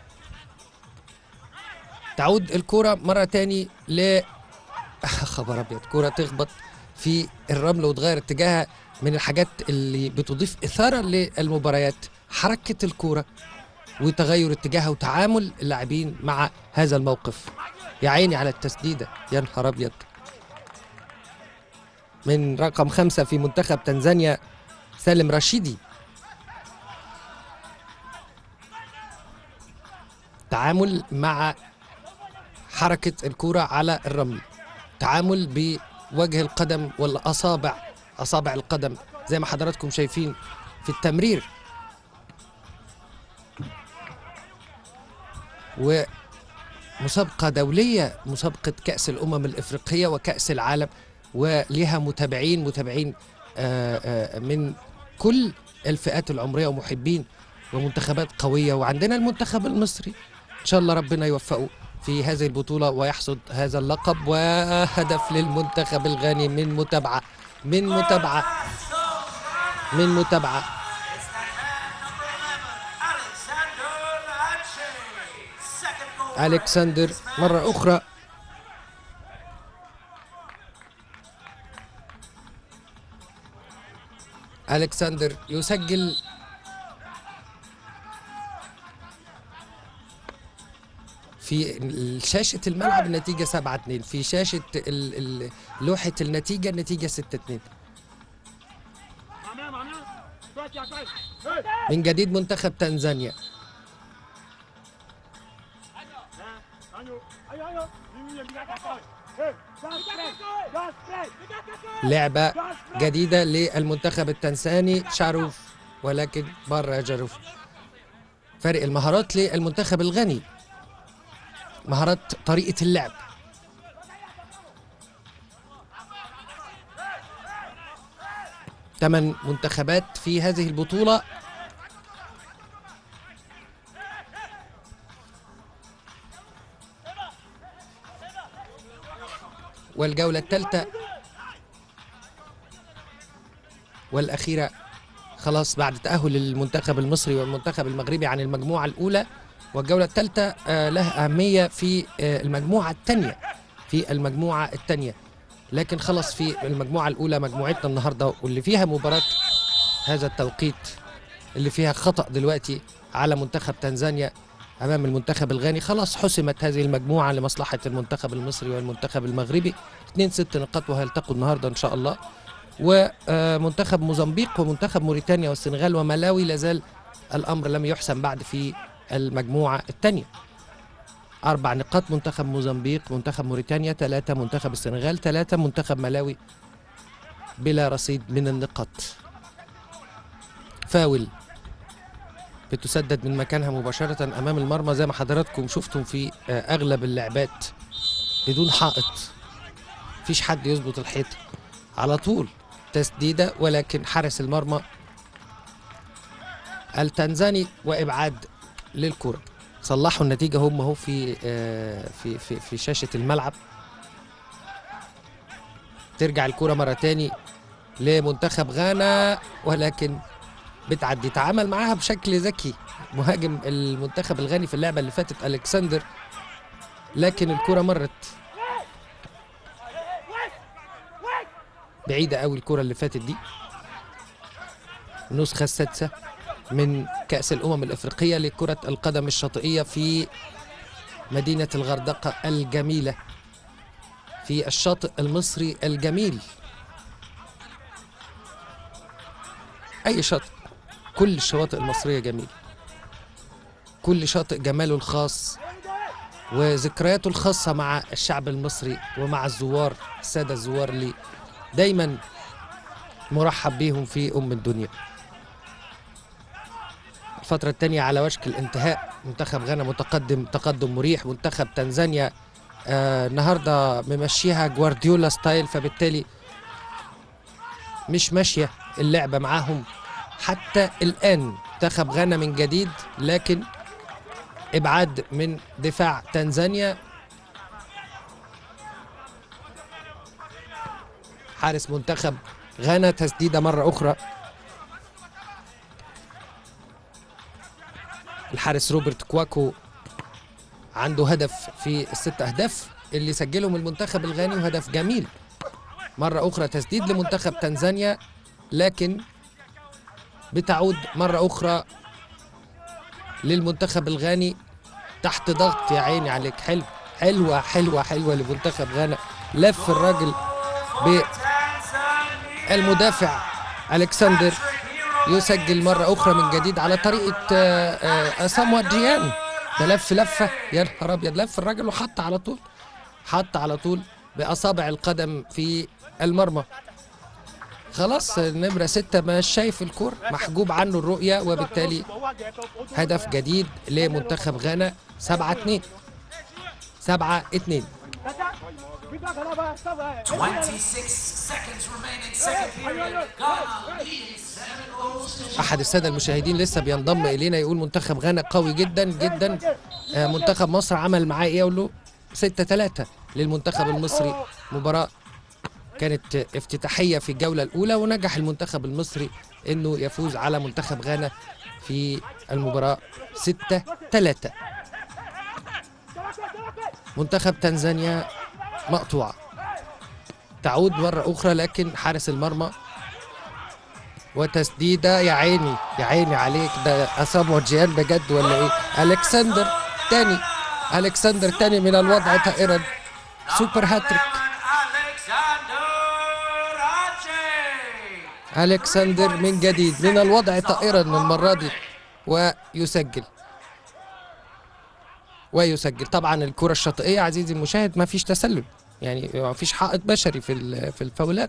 تعود الكرة مرة تاني ل خبر ابيض كرة تخبط في الرمل وتغير اتجاهها من الحاجات اللي بتضيف اثاره للمباريات حركه الكوره وتغير اتجاهها وتعامل اللاعبين مع هذا الموقف يا عيني على التسديده يا نهار ابيض من رقم خمسة في منتخب تنزانيا سالم رشيدي تعامل مع حركة الكرة على الرمل تعامل بوجه القدم والأصابع أصابع القدم زي ما حضراتكم شايفين في التمرير ومسابقة دولية مسابقة كأس الأمم الإفريقية وكأس العالم وليها متابعين متابعين آه، آه، من كل الفئات العمرية ومحبين ومنتخبات قوية وعندنا المنتخب المصري إن شاء الله ربنا يوفقه في هذه البطولة ويحصد هذا اللقب وهدف للمنتخب الغاني من متابعة من متابعة من متابعة It's that man, number 11, Alexander Lache. Second goal. for ألكسندر this man. مرة أخرى ألكسندر يسجل في شاشة الملعب النتيجة 7 2 في شاشة ال- ال- لوحة النتيجة النتيجة 6 2 من جديد منتخب تنزانيا لعبة جديدة للمنتخب التنساني شاروف ولكن بره يا جاروف فرق المهارات للمنتخب الغني مهارات طريقة اللعب ثمان منتخبات في هذه البطولة والجولة الثالثة والأخيرة خلاص بعد تأهل المنتخب المصري والمنتخب المغربي عن المجموعة الأولى والجولة الثالثة آه، لها أهمية في آه، المجموعة الثانية في المجموعة الثانية لكن خلاص في المجموعة الأولى مجموعتنا النهاردة واللي فيها مباراة هذا التوقيت اللي فيها خطأ دلوقتي على منتخب تنزانيا أمام المنتخب الغاني خلاص حسمت هذه المجموعة لمصلحة المنتخب المصري والمنتخب المغربي اثنين ست نقاط وهيلتقوا النهاردة إن شاء الله ومنتخب موزمبيق ومنتخب موريتانيا والسنغال وملاوي لازال الأمر لم يحسم بعد في المجموعة الثانية أربع نقاط منتخب موزمبيق منتخب موريتانيا ثلاثة منتخب السنغال ثلاثة منتخب ملاوي بلا رصيد من النقاط فاول بتسدد من مكانها مباشرة أمام المرمى زي ما حضراتكم شفتم في آه، أغلب اللعبات بدون حائط مفيش حد يظبط الحيطة على طول تسديدة ولكن حارس المرمى التنزاني وإبعاد للكرة صلحوا النتيجة هم اهو في آه، في في في شاشة الملعب ترجع الكرة مرة تاني لمنتخب غانا ولكن بتعدي تعامل معاها بشكل ذكي مهاجم المنتخب الغاني في اللعبة اللي فاتت ألكسندر لكن الكرة مرت بعيدة قوي الكرة اللي فاتت دي النسخة السادسة من كأس الأمم الأفريقية لكرة القدم الشاطئية في مدينة الغردقة الجميلة في الشاطئ المصري الجميل أي شاطئ كل الشواطئ المصرية جميلة كل شاطئ جماله الخاص وذكرياته الخاصة مع الشعب المصري ومع الزوار السادة الزوار اللي دايما مرحب بيهم في أم الدنيا الفترة الثانية على وشك الانتهاء منتخب غانا متقدم تقدم مريح منتخب تنزانيا آه النهارده ممشيها جوارديولا ستايل فبالتالي مش ماشية اللعبة معاهم حتى الآن منتخب غانا من جديد لكن إبعاد من دفاع تنزانيا حارس منتخب غانا تسديدة مرة أخرى الحارس روبرت كواكو عنده هدف في الست أهداف اللي سجلهم المنتخب الغاني وهدف جميل مرة أخرى تسديد لمنتخب تنزانيا لكن بتعود مرة أخرى للمنتخب الغاني تحت ضغط يا عيني عليك حلو حلوة حلوة حلوة لمنتخب غانا لف الراجل بالمدافع ألكسندر يسجل مرة أخرى من جديد على طريقة آه، آه، أساموا جيان ده لف لفة يا نهار أبيض لف الراجل وحط على طول حط على طول بأصابع القدم في المرمى خلاص نمرة ستة مش شايف الكور محجوب عنه الرؤية وبالتالي هدف جديد لمنتخب غانا سبعة اتنين سبعة اتنين 26 seconds remaining, second period. Ghana leading seven goals to احد الساده المشاهدين لسه بينضم الينا يقول منتخب غانا قوي جدا جدا آه، منتخب مصر عمل معاه ايه اقول له 6 3 للمنتخب المصري مباراه كانت افتتاحيه في الجوله الاولى ونجح المنتخب المصري انه يفوز على منتخب غانا في المباراه 6 3 منتخب تنزانيا مقطوعه تعود مره اخرى لكن حارس المرمى وتسديده يا عيني يا عيني عليك ده اسامو جيان بجد ولا ايه الكسندر تاني الكسندر تاني من الوضع طائرا سوبر هاتريك Alexander Ache. الكسندر من جديد من الوضع طائرا المره دي ويسجل ويسجل طبعا الكره الشاطئيه عزيزي المشاهد ما فيش تسلل يعني ما فيش حائط بشري في ال- في الفاولات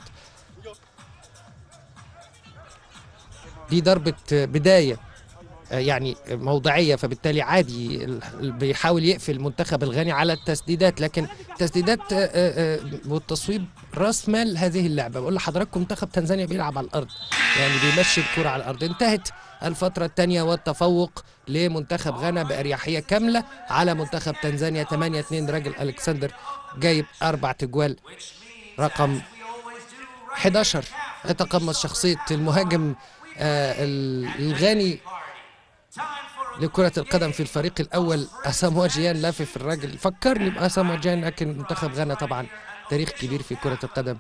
دي ضربه بدايه آه، يعني موضعيه فبالتالي عادي ال- بيحاول يقفل المنتخب الغاني على التسديدات لكن تسديدات آه، آه، آه، والتصويب راس مال هذه اللعبه بقول لحضراتكم منتخب تنزانيا بيلعب على الارض يعني بيمشي الكره على الارض انتهت الفتره الثانيه والتفوق لمنتخب غانا باريحيه كامله على منتخب تنزانيا 8 2 راجل الكسندر جايب اربع تجوال رقم 11 يتقمص شخصيه المهاجم آه، ال- الغاني لكرة القدم في الفريق الأول أساموا جيان لافف الراجل فكرني بأساموا جيان لكن منتخب غانا طبعا تاريخ كبير في كرة القدم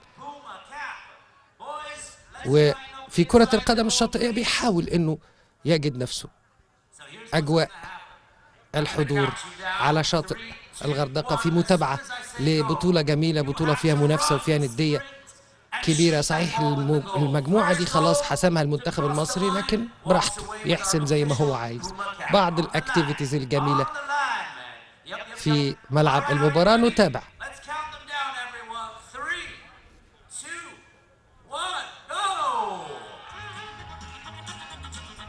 وفي كرة القدم الشاطئية بيحاول إنه يجد نفسه أجواء الحضور على شاطئ الغردقة في متابعة لبطولة جميلة بطولة فيها منافسة وفيها ندية كبيرة صحيح الم- المجموعة دي خلاص حسمها المنتخب المصري لكن براحته يحسم زي ما هو عايز بعض الاكتيفيتيز الجميلة في ملعب المباراة نتابع Let's count them down, everyone. Three, two, one, go!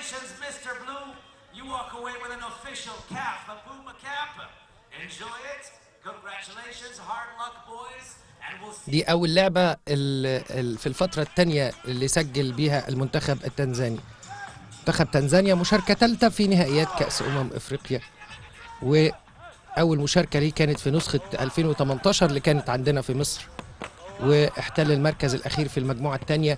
Congratulations, Mr. Blue. You walk away with an official cap, the Puma cap. Enjoy it. Congratulations, hard luck, boys. And we'll see دي أول لعبة ال- ال- في الفترة الثانية اللي سجل بيها المنتخب التنزاني منتخب تنزانيا مشاركة ثالثة في نهائيات كأس أمم إفريقيا وأول مشاركة ليه كانت في نسخة 2018 اللي كانت عندنا في مصر واحتل المركز الأخير في المجموعة الثانية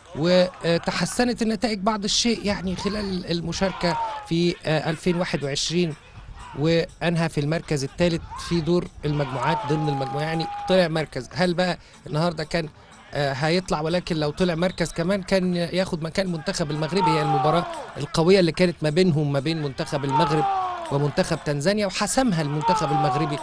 وتحسنت النتائج بعض الشيء يعني خلال المشاركة في آه، 2021 وانهى في المركز الثالث في دور المجموعات ضمن المجموعه يعني طلع مركز هل بقى النهارده كان آه، هيطلع ولكن لو طلع مركز كمان كان ياخد مكان المنتخب المغربي هي المباراه القويه اللي كانت ما بينهم ما بين منتخب المغرب ومنتخب تنزانيا وحسمها المنتخب المغربي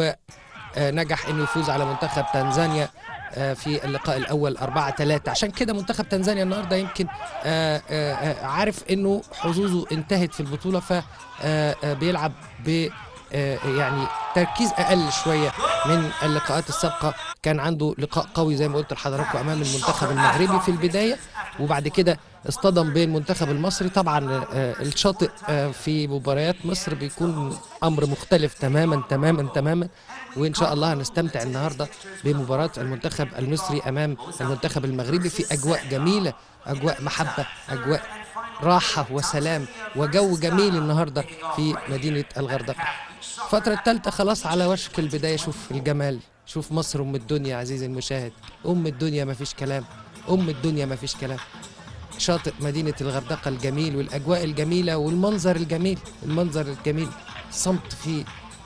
ونجح انه يفوز على منتخب تنزانيا آه، في اللقاء الاول 4 3 عشان كده منتخب تنزانيا النهارده يمكن آه، آه، آه، عارف انه حظوظه انتهت في البطوله ف آه، آه، بيلعب ب آه، يعني تركيز اقل شويه من اللقاءات السابقه كان عنده لقاء قوي زي ما قلت لحضراتكم امام المنتخب المغربي في البدايه وبعد كده اصطدم بالمنتخب المصري طبعا آه، الشاطئ آه، في مباريات مصر بيكون امر مختلف تماما تماما تماما وان شاء الله هنستمتع النهارده بمباراه المنتخب المصري امام المنتخب المغربي في اجواء جميله اجواء محبه اجواء راحه وسلام وجو جميل النهارده في مدينه الغردقه الفتره الثالثه خلاص على وشك البدايه شوف الجمال شوف مصر ام الدنيا عزيزي المشاهد ام الدنيا مفيش كلام ام الدنيا مفيش كلام شاطئ مدينة الغردقة الجميل والأجواء الجميلة والمنظر الجميل المنظر الجميل صمت في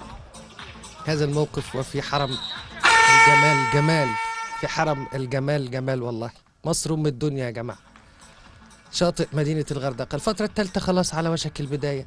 هذا الموقف وفي حرم الجمال جمال في حرم الجمال جمال والله مصر أم الدنيا يا جماعة شاطئ مدينة الغردقة الفترة الثالثة خلاص على وشك البداية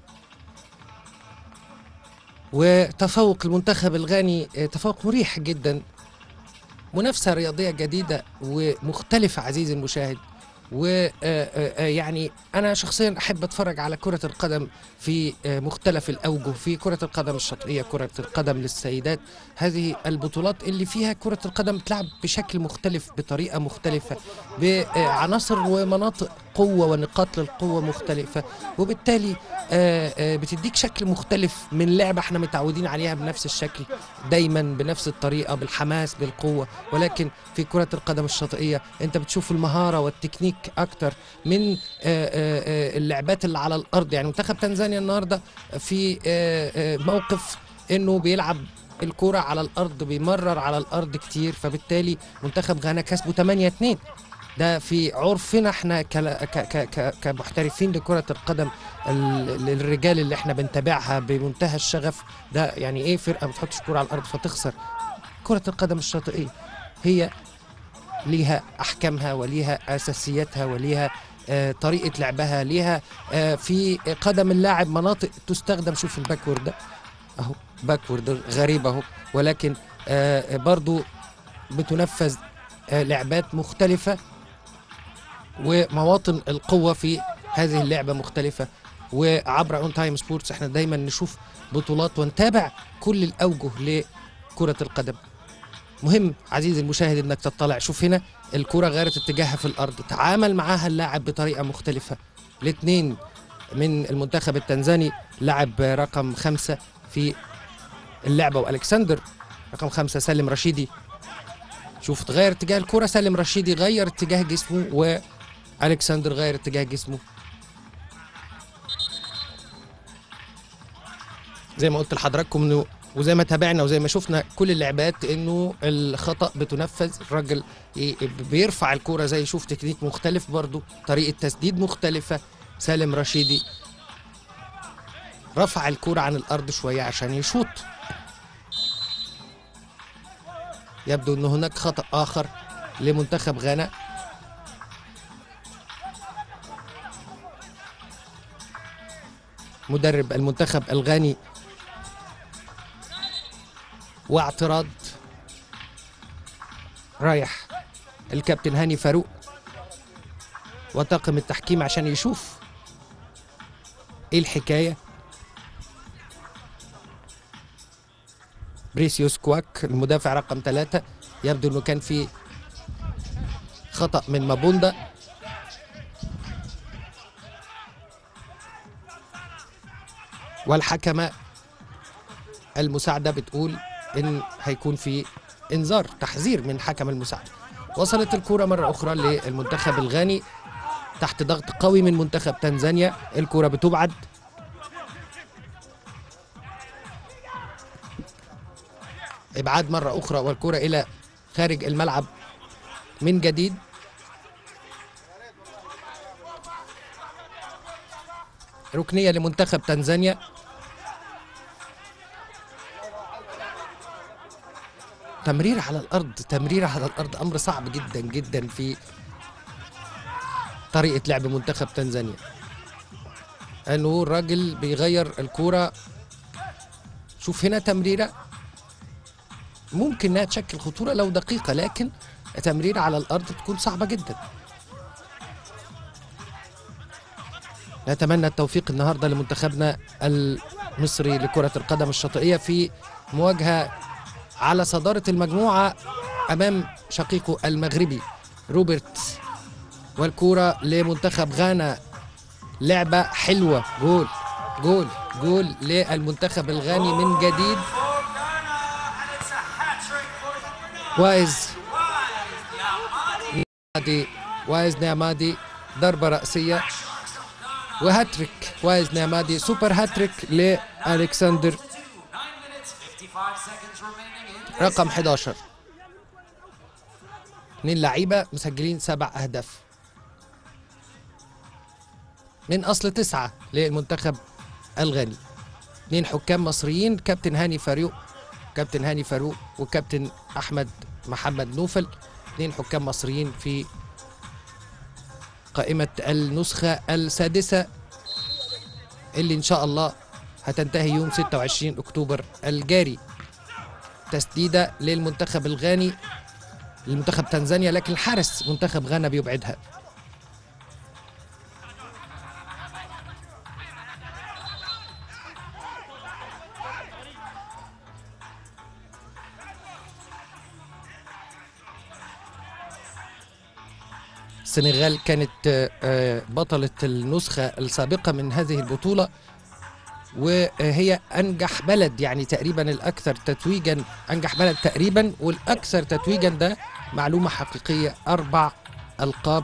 وتفوق المنتخب الغاني آه، تفوق مريح جدا منافسة رياضية جديدة ومختلفة عزيزي المشاهد ويعني أنا شخصيا أحب أتفرج على كرة القدم في آه، مختلف الأوجه في كرة القدم الشاطئية كرة القدم للسيدات هذه البطولات اللي فيها كرة القدم تلعب بشكل مختلف بطريقة مختلفة بعناصر ومناطق قوة ونقاط للقوة مختلفة وبالتالي آه، آه، بتديك شكل مختلف من لعبة احنا متعودين عليها بنفس الشكل دايما بنفس الطريقة بالحماس بالقوة ولكن في كرة القدم الشاطئية انت بتشوف المهارة والتكنيك اكتر من آه، آه، آه، اللعبات اللي على الارض يعني منتخب تنزانيا النهاردة في آه، آه، موقف انه بيلعب الكرة على الارض بيمرر على الارض كتير فبالتالي منتخب غانا كسبه 8 2 ده في عرفنا احنا كلا- ك ك ك كمحترفين لكرة القدم ال- الرجال اللي احنا بنتابعها بمنتهى الشغف ده يعني ايه فرقة ما بتحطش كرة على الارض فتخسر كرة القدم الشاطئية هي ليها احكامها وليها اساسياتها وليها آه طريقة لعبها ليها آه في قدم اللاعب مناطق تستخدم شوف الباكورد ده اهو باكورد غريب اهو ولكن آه برضو بتنفذ آه لعبات مختلفة ومواطن القوة في هذه اللعبة مختلفة وعبر اون تايم سبورتس احنا دايما نشوف بطولات ونتابع كل الاوجه لكرة القدم مهم عزيزي المشاهد انك تطلع شوف هنا الكرة غيرت اتجاهها في الارض تعامل معاها اللاعب بطريقة مختلفة الاثنين من المنتخب التنزاني لاعب رقم خمسة في اللعبة والكسندر رقم خمسة سالم رشيدي شوف تغير اتجاه الكرة سالم رشيدي غير اتجاه جسمه والكسندر غير اتجاه جسمه زي ما قلت لحضراتكم انه وزي ما تابعنا وزي ما شفنا كل اللعبات انه الخطا بتنفذ الراجل ي- بيرفع الكوره زي شوف تكنيك مختلف برضو طريقه تسديد مختلفه سالم رشيدي رفع الكوره عن الارض شويه عشان يشوط يبدو ان هناك خطا اخر لمنتخب غانا مدرب المنتخب الغاني واعتراض رايح الكابتن هاني فاروق وطاقم التحكيم عشان يشوف ايه الحكايه بريسيوس كواك المدافع رقم ثلاثة يبدو انه كان في خطأ من مابوندا والحكمة المساعدة بتقول إن هيكون في إنذار تحذير من حكم المساعدة وصلت الكرة مرة أخرى للمنتخب الغاني تحت ضغط قوي من منتخب تنزانيا الكرة بتبعد إبعاد مرة أخرى والكرة إلى خارج الملعب من جديد ركنية لمنتخب تنزانيا تمرير على الأرض تمرير على الأرض أمر صعب جدا جدا في طريقة لعب منتخب تنزانيا أنه الراجل بيغير الكورة شوف هنا تمريرة ممكن انها تشكل خطوره لو دقيقه لكن تمرير على الارض تكون صعبه جدا نتمنى التوفيق النهارده لمنتخبنا المصري لكره القدم الشاطئيه في مواجهه على صداره المجموعه امام شقيقه المغربي روبرت والكوره لمنتخب غانا لعبه حلوه جول جول جول للمنتخب الغاني من جديد For Ghana, and it's a hat trick for Ghana. وايز Wise, Yamadi. نعمادي وايز نعمادي ضربة رأسية Sharks of Ghana. وهاتريك وايز نعمادي سوبر هاتريك لألكسندر Two, nine minutes, 55 seconds remaining in this رقم 11 اثنين لعيبة مسجلين سبع أهداف من أصل تسعة للمنتخب الغاني اثنين حكام مصريين كابتن هاني فاروق كابتن هاني فاروق وكابتن أحمد محمد نوفل اثنين حكام مصريين في قائمة النسخة السادسة اللي إن شاء الله هتنتهي يوم 26 أكتوبر الجاري تسديده للمنتخب الغاني لمنتخب تنزانيا لكن الحارس منتخب غانا بيبعدها السنغال كانت آه، آه، بطلة النسخة السابقة من هذه البطولة وهي انجح بلد يعني تقريبا الاكثر تتويجا انجح بلد تقريبا والاكثر تتويجا ده معلومه حقيقيه اربع القاب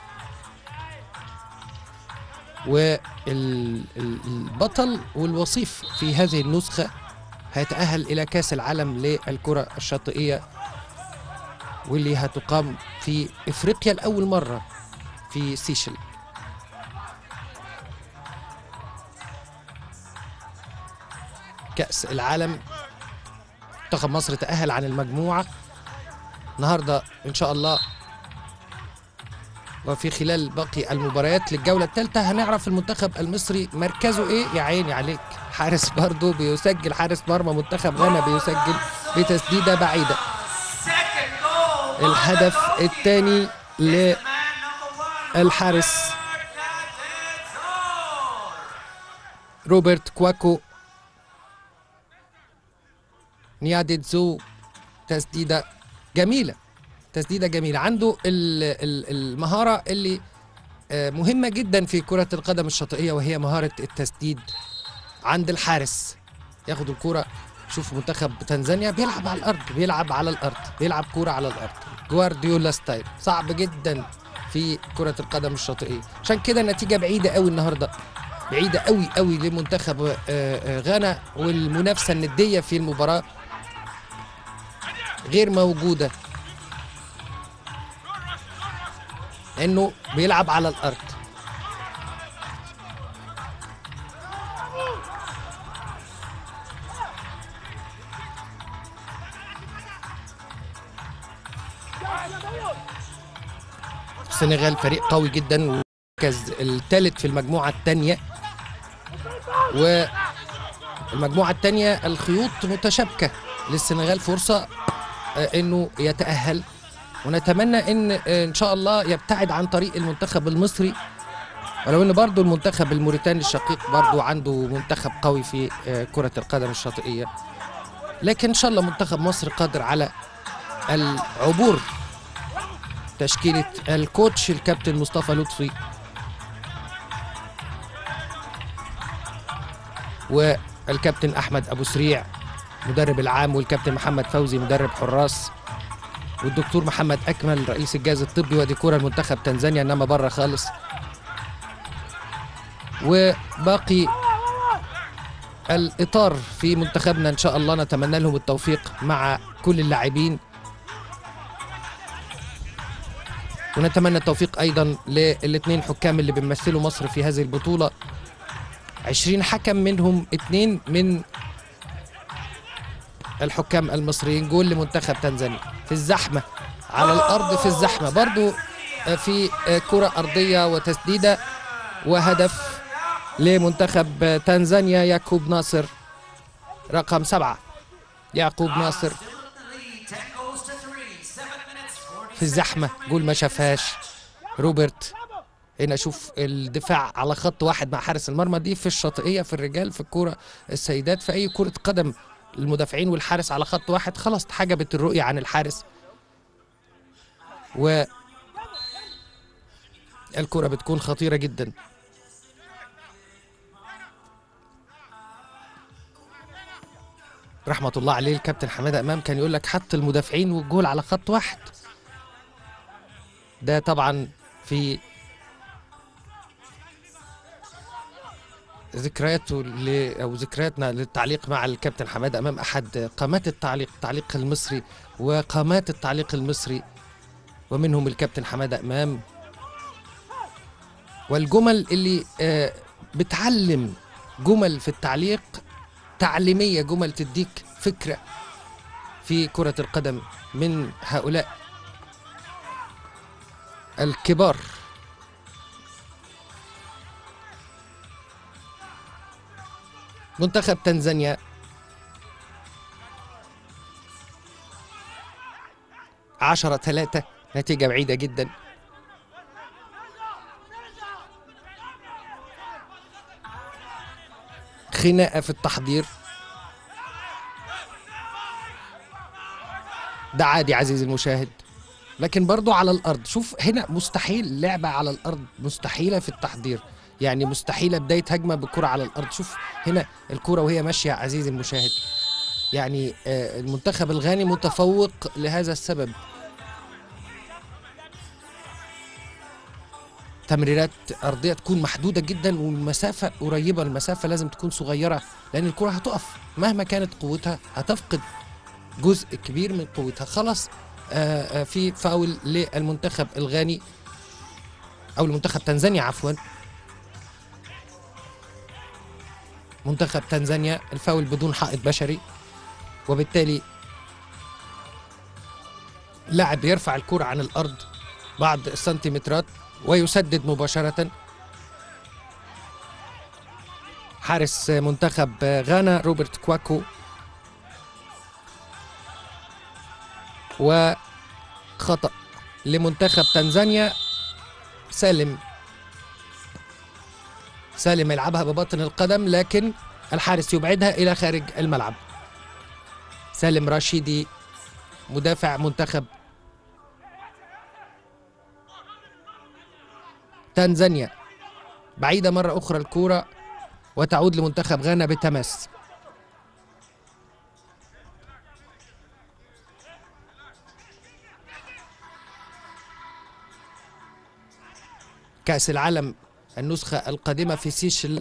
والبطل والوصيف في هذه النسخه هيتاهل الى كاس العالم للكره الشاطئيه واللي هتقام في افريقيا لاول مره في سيشل كأس العالم منتخب مصر تأهل عن المجموعة النهاردة إن شاء الله وفي خلال باقي المباريات للجولة الثالثة هنعرف المنتخب المصري مركزه إيه يا عيني عليك حارس برضه بيسجل حارس مرمى منتخب غانا بيسجل بتسديدة بعيدة second goal. الهدف الثاني Man number one. للحارس Captain Zor. روبرت كواكو نياديتزو تسديدة جميلة تسديدة جميلة عنده ال- ال- المهارة اللي آه، مهمة جدا في كرة القدم الشاطئية وهي مهارة التسديد عند الحارس ياخد الكرة شوف منتخب تنزانيا بيلعب على الأرض بيلعب على الأرض بيلعب كرة على الأرض جوارديولا ستايل صعب جدا في كرة القدم الشاطئية عشان كده النتيجة بعيدة قوي النهاردة بعيدة قوي قوي لمنتخب آه، آه، غانا والمنافسة الندية في المباراة غير موجودة لأنه بيلعب على الأرض السنغال فريق قوي جدا ومركز الثالث في المجموعة الثانية والمجموعة الثانية الخيوط متشابكة للسنغال فرصة آه، انه يتأهل ونتمنى ان آه، ان شاء الله يبتعد عن طريق المنتخب المصري ولو ان برضو المنتخب الموريتاني الشقيق برضو عنده منتخب قوي في آه، كرة القدم الشاطئية لكن ان شاء الله منتخب مصر قادر على العبور تشكيلة الكوتش الكابتن مصطفى لطفي والكابتن احمد ابو سريع مدرب العام والكابتن محمد فوزي مدرب حراس والدكتور محمد اكمل رئيس الجهاز الطبي ودي كوره المنتخب تنزانيا انما بره خالص وباقي الاطار في منتخبنا ان شاء الله نتمنى لهم التوفيق مع كل اللاعبين ونتمنى التوفيق ايضا للاثنين حكام اللي بيمثلوا مصر في هذه البطوله 20 حكم منهم اثنين من الحكام المصريين جول لمنتخب تنزانيا في الزحمه على الارض في الزحمه برضو في كره ارضيه وتسديده وهدف لمنتخب تنزانيا يعقوب ناصر رقم سبعة يعقوب ناصر في الزحمة جول ما شافهاش روبرت هنا شوف الدفاع على خط واحد مع حارس المرمى دي في الشاطئية في الرجال في الكورة السيدات في أي كرة قدم المدافعين والحارس على خط واحد خلاص اتحجبت الرؤية عن الحارس و الكرة بتكون خطيرة جدا رحمة الله عليه الكابتن حمادة أمام كان يقول لك حط المدافعين والجول على خط واحد ده طبعا في ذكرياته ل... او ذكرياتنا للتعليق مع الكابتن حماده امام احد قامات التعليق التعليق المصري وقامات التعليق المصري ومنهم الكابتن حماده امام والجمل اللي آه بتعلم جمل في التعليق تعليميه جمل تديك فكره في كره القدم من هؤلاء الكبار منتخب تنزانيا عشرة ثلاثة نتيجة بعيدة جدا خناقة في التحضير ده عادي عزيزي المشاهد لكن برضو على الارض شوف هنا مستحيل لعبه على الارض مستحيله في التحضير يعني مستحيله بدايه هجمه بكره على الارض شوف هنا الكره وهي ماشيه عزيزي المشاهد يعني آه المنتخب الغاني متفوق لهذا السبب تمريرات ارضيه تكون محدوده جدا والمسافه قريبه المسافه لازم تكون صغيره لان الكره هتقف مهما كانت قوتها هتفقد جزء كبير من قوتها خلاص آه في فاول للمنتخب الغاني او المنتخب تنزانيا عفوا منتخب تنزانيا الفاول بدون حائط بشري وبالتالي لاعب يرفع الكرة عن الأرض بعض السنتيمترات ويسدد مباشرة حارس منتخب غانا روبرت كواكو وخطأ لمنتخب تنزانيا سالم سالم يلعبها بباطن القدم لكن الحارس يبعدها إلى خارج الملعب سالم راشيدي مدافع منتخب تنزانيا بعيدة مرة أخرى الكورة وتعود لمنتخب غانا بتماس كأس العالم النسخة القادمة في سيشل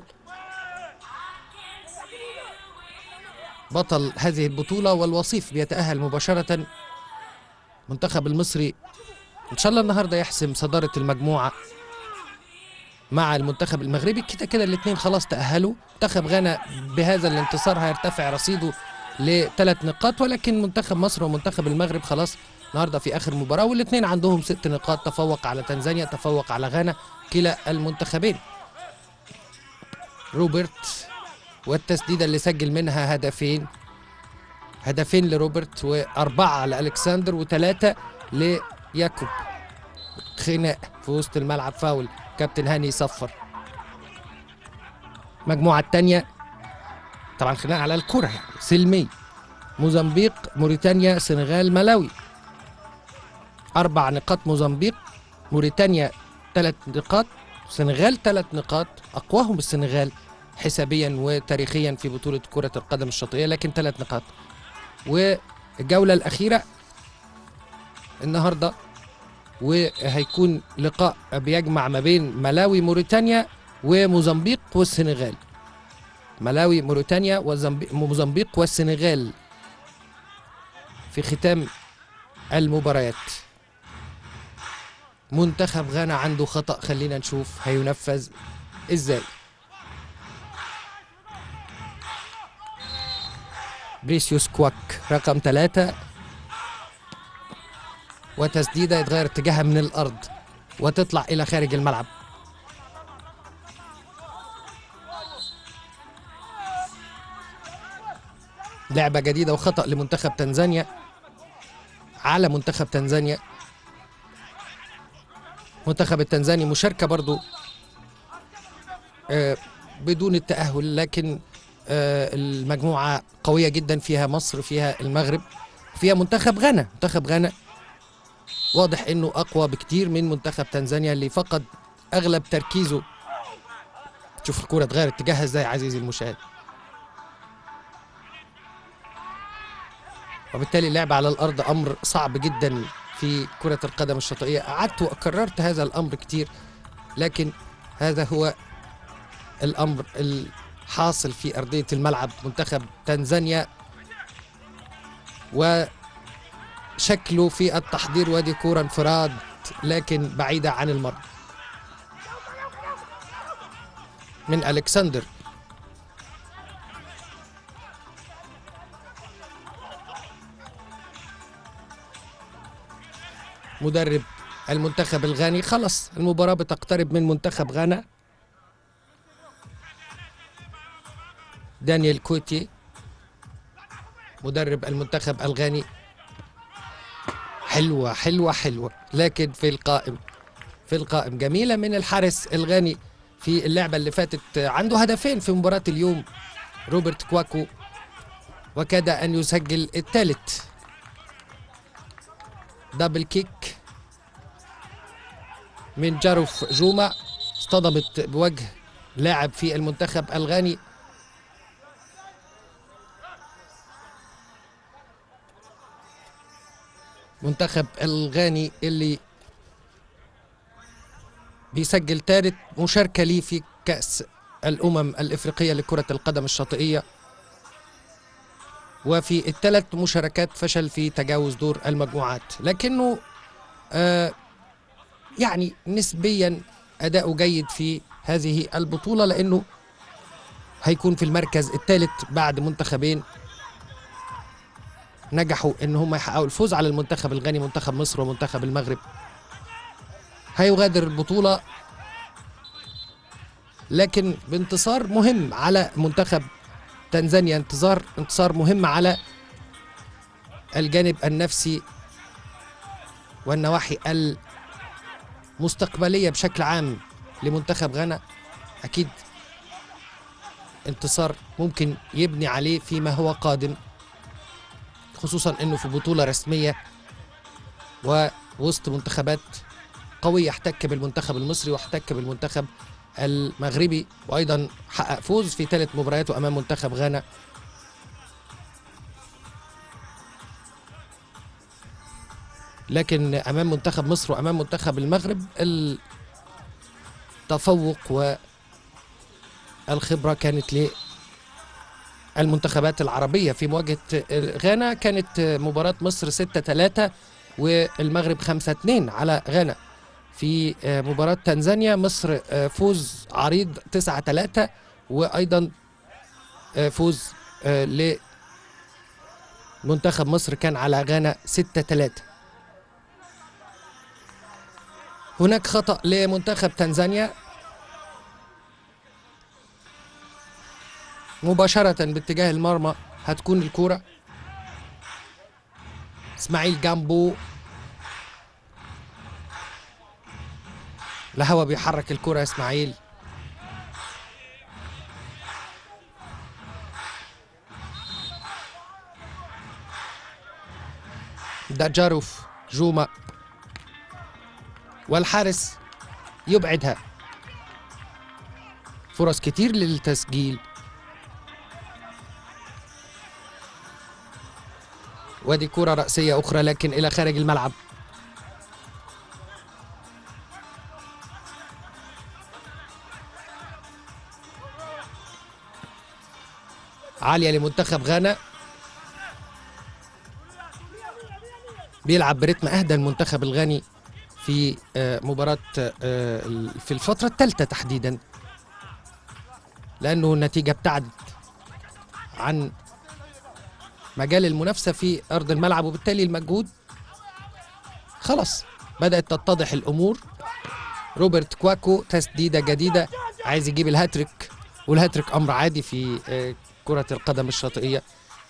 بطل هذه البطولة والوصيف بيتأهل مباشرة منتخب المصري إن شاء الله النهاردة يحسم صدارة المجموعة مع المنتخب المغربي كده كده الاثنين خلاص تأهلوا منتخب غانا بهذا الانتصار هيرتفع رصيده لثلاث نقاط ولكن منتخب مصر ومنتخب المغرب خلاص النهارده في اخر مباراه والاثنين عندهم ست نقاط تفوق على تنزانيا تفوق على غانا كلا المنتخبين روبرت والتسديده اللي سجل منها هدفين هدفين لروبرت واربعه لالكسندر وثلاثه لياكوب خناق في وسط الملعب فاول كابتن هاني صفر المجموعه الثانيه طبعا خناق على الكره يعني سلمي موزمبيق موريتانيا سنغال ملاوي أربع نقاط موزمبيق موريتانيا ثلاث نقاط سنغال ثلاث نقاط أقواهم السنغال حسابيا وتاريخيا في بطولة كرة القدم الشاطئية لكن ثلاث نقاط والجولة الأخيرة النهاردة وهيكون لقاء بيجمع ما بين ملاوي موريتانيا وموزمبيق والسنغال ملاوي موريتانيا وزمبي- وموزمبيق والسنغال في ختام المباريات منتخب غانا عنده خطأ خلينا نشوف هينفذ ازاي بريسيوس كواك رقم ثلاثة وتسديدة يتغير اتجاهها من الأرض وتطلع إلى خارج الملعب لعبة جديدة وخطأ لمنتخب تنزانيا على منتخب تنزانيا منتخب التنزاني مشاركة برضو آه، بدون التأهل لكن آه، المجموعة قوية جدا فيها مصر فيها المغرب فيها منتخب غانا منتخب غانا واضح انه اقوى بكتير من منتخب تنزانيا اللي فقد اغلب تركيزه شوف الكرة اتغير اتجاهها ازاي عزيزي المشاهد وبالتالي اللعب على الارض امر صعب جدا في كرة القدم الشاطئية قعدت وكررت هذا الامر كتير لكن هذا هو الامر الحاصل في ارضية الملعب منتخب تنزانيا وشكله في التحضير وادي كورة انفراد لكن بعيدة عن المرمى من الكسندر مدرب المنتخب الغاني خلص المباراة بتقترب من منتخب غانا دانيال كوتي مدرب المنتخب الغاني حلوة حلوة حلوة لكن في القائم في القائم جميلة من الحارس الغاني في اللعبة اللي فاتت عنده هدفين في مباراة اليوم روبرت كواكو وكاد أن يسجل الثالث دبل كيك من جاروف جوما اصطدمت بوجه لاعب في المنتخب الغاني منتخب الغاني اللي بيسجل ثالث مشاركة ليه في كأس الأمم الإفريقية لكرة القدم الشاطئية وفي الثلاث مشاركات فشل في تجاوز دور المجموعات لكنه آه يعني نسبيا أداؤه جيد في هذه البطولة لأنه هيكون في المركز الثالث بعد منتخبين نجحوا ان هم يحققوا الفوز على المنتخب الغني منتخب مصر ومنتخب المغرب هيغادر البطولة لكن بانتصار مهم على منتخب تنزانيا انتصار انتصار مهم على الجانب النفسي والنواحي المستقبلية بشكل عام لمنتخب غانا أكيد انتصار ممكن يبني عليه فيما هو قادم خصوصا انه في بطوله رسميه ووسط منتخبات قويه احتك بالمنتخب المصري واحتك بالمنتخب المغربي وايضا حقق فوز في ثلاث مبارياته امام منتخب غانا لكن امام منتخب مصر وامام منتخب المغرب التفوق والخبره كانت المنتخبات العربية في مواجهة غانا كانت مباراة مصر 6-3 والمغرب 5-2 على غانا في مباراة تنزانيا مصر فوز عريض 9-3 وأيضا فوز لمنتخب مصر كان على غانا 6-3 هناك خطأ لمنتخب تنزانيا مباشرة باتجاه المرمى هتكون الكورة اسماعيل جامبو الهوا بيحرك الكرة اسماعيل ده جاروف جوما والحارس يبعدها فرص كتير للتسجيل وادي كرة رأسية أخرى لكن إلى خارج الملعب عالية لمنتخب غانا بيلعب برتم أهدى المنتخب الغاني في آه، مباراة آه، في الفترة الثالثة تحديدا لأنه النتيجة ابتعد عن مجال المنافسة في أرض الملعب وبالتالي المجهود خلاص بدأت تتضح الأمور روبرت كواكو تسديدة جديدة عايز يجيب الهاتريك والهاتريك أمر عادي في آه، كرة القدم الشاطئية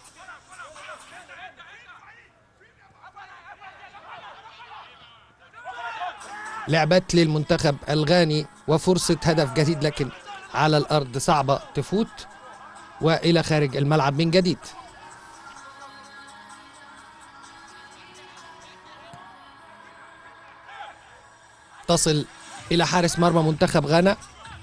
لعبات للمنتخب الغاني وفرصة هدف جديد لكن على الأرض صعبة تفوت وإلى خارج الملعب من جديد تصل إلى حارس مرمى منتخب غانا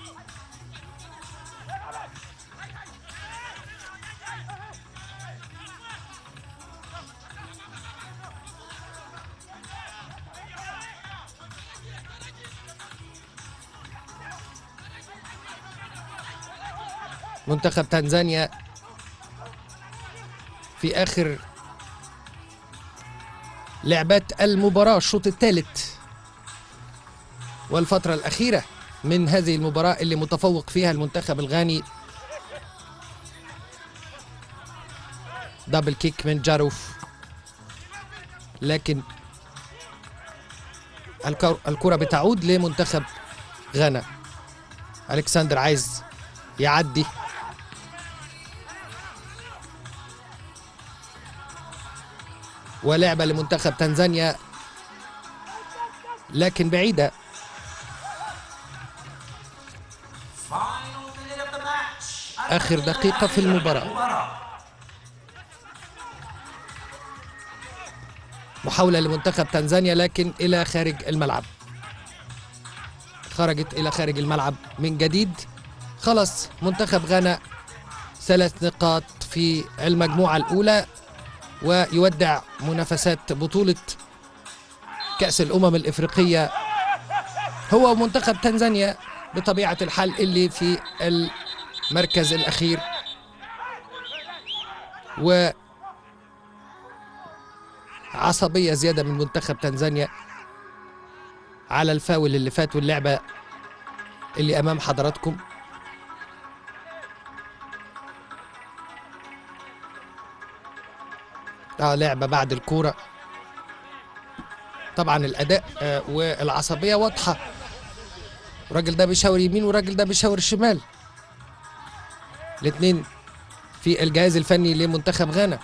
منتخب تنزانيا في آخر لعبات المباراة الشوط الثالث والفترة الأخيرة من هذه المباراة اللي متفوق فيها المنتخب الغاني دبل كيك من جاروف لكن الكر- الكرة بتعود لمنتخب غانا ألكسندر عايز يعدي ولعبة لمنتخب تنزانيا لكن بعيدة Final minute of the match. آخر دقيقة في المباراة المباراة. محاولة لمنتخب تنزانيا لكن إلى خارج الملعب خرجت إلى خارج الملعب من جديد خلص منتخب غانا ثلاث نقاط في المجموعة الأولى ويودع منافسات بطولة كأس الأمم الإفريقية هو ومنتخب تنزانيا بطبيعة الحال اللي في المركز الأخير و عصبية زيادة من منتخب تنزانيا على الفاول اللي فات واللعبة اللي أمام حضراتكم اه لعبة بعد الكورة طبعا الأداء آه والعصبية واضحة الراجل ده بيشاور يمين والراجل ده بيشاور شمال الاثنين في الجهاز الفني لمنتخب غانا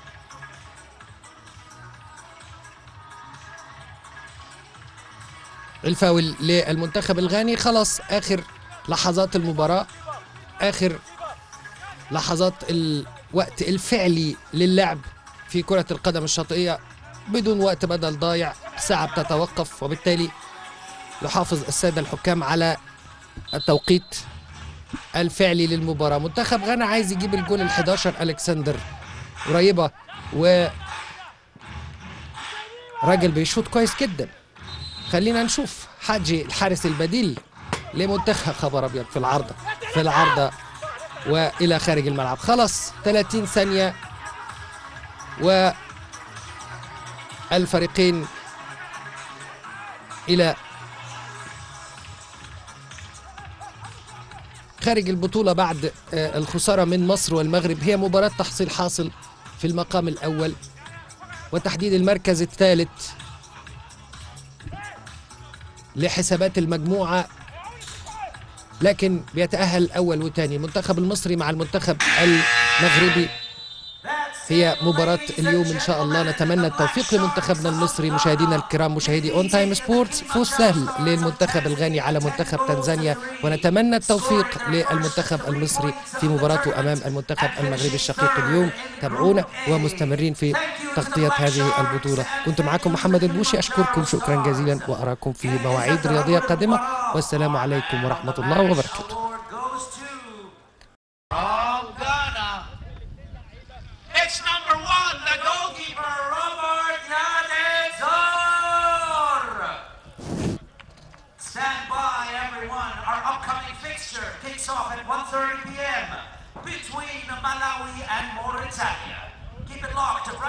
الفاول للمنتخب الغاني خلاص اخر لحظات المباراه اخر لحظات الوقت الفعلي للعب في كره القدم الشاطئيه بدون وقت بدل ضايع ساعه بتتوقف وبالتالي يحافظ الساده الحكام على التوقيت الفعلي للمباراه منتخب غانا عايز يجيب الجول ال11 الكسندر قريبه و راجل بيشوط كويس جدا خلينا نشوف حاجي الحارس البديل لمنتخب خبر ابيض في العارضه في العارضه والى خارج الملعب خلاص 30 ثانيه و الفريقين الى خارج البطولة بعد آه، الخسارة من مصر والمغرب هي مباراة تحصيل حاصل في المقام الأول وتحديد المركز الثالث لحسابات المجموعة لكن بيتأهل أول وثاني المنتخب المصري مع المنتخب المغربي هي مباراة اليوم إن شاء الله نتمنى التوفيق لمنتخبنا المصري مشاهدينا الكرام مشاهدي أون تايم سبورتس فوز سهل للمنتخب الغاني على منتخب تنزانيا ونتمنى التوفيق للمنتخب المصري في مباراته أمام المنتخب المغربي الشقيق اليوم تابعونا ومستمرين في تغطية هذه البطولة كنت معكم محمد البوشي أشكركم شكرا جزيلا وأراكم في مواعيد رياضية قادمة والسلام عليكم ورحمة الله وبركاته Award goes to 12.30 p.m. between Malawi and Mauritania. Keep it locked to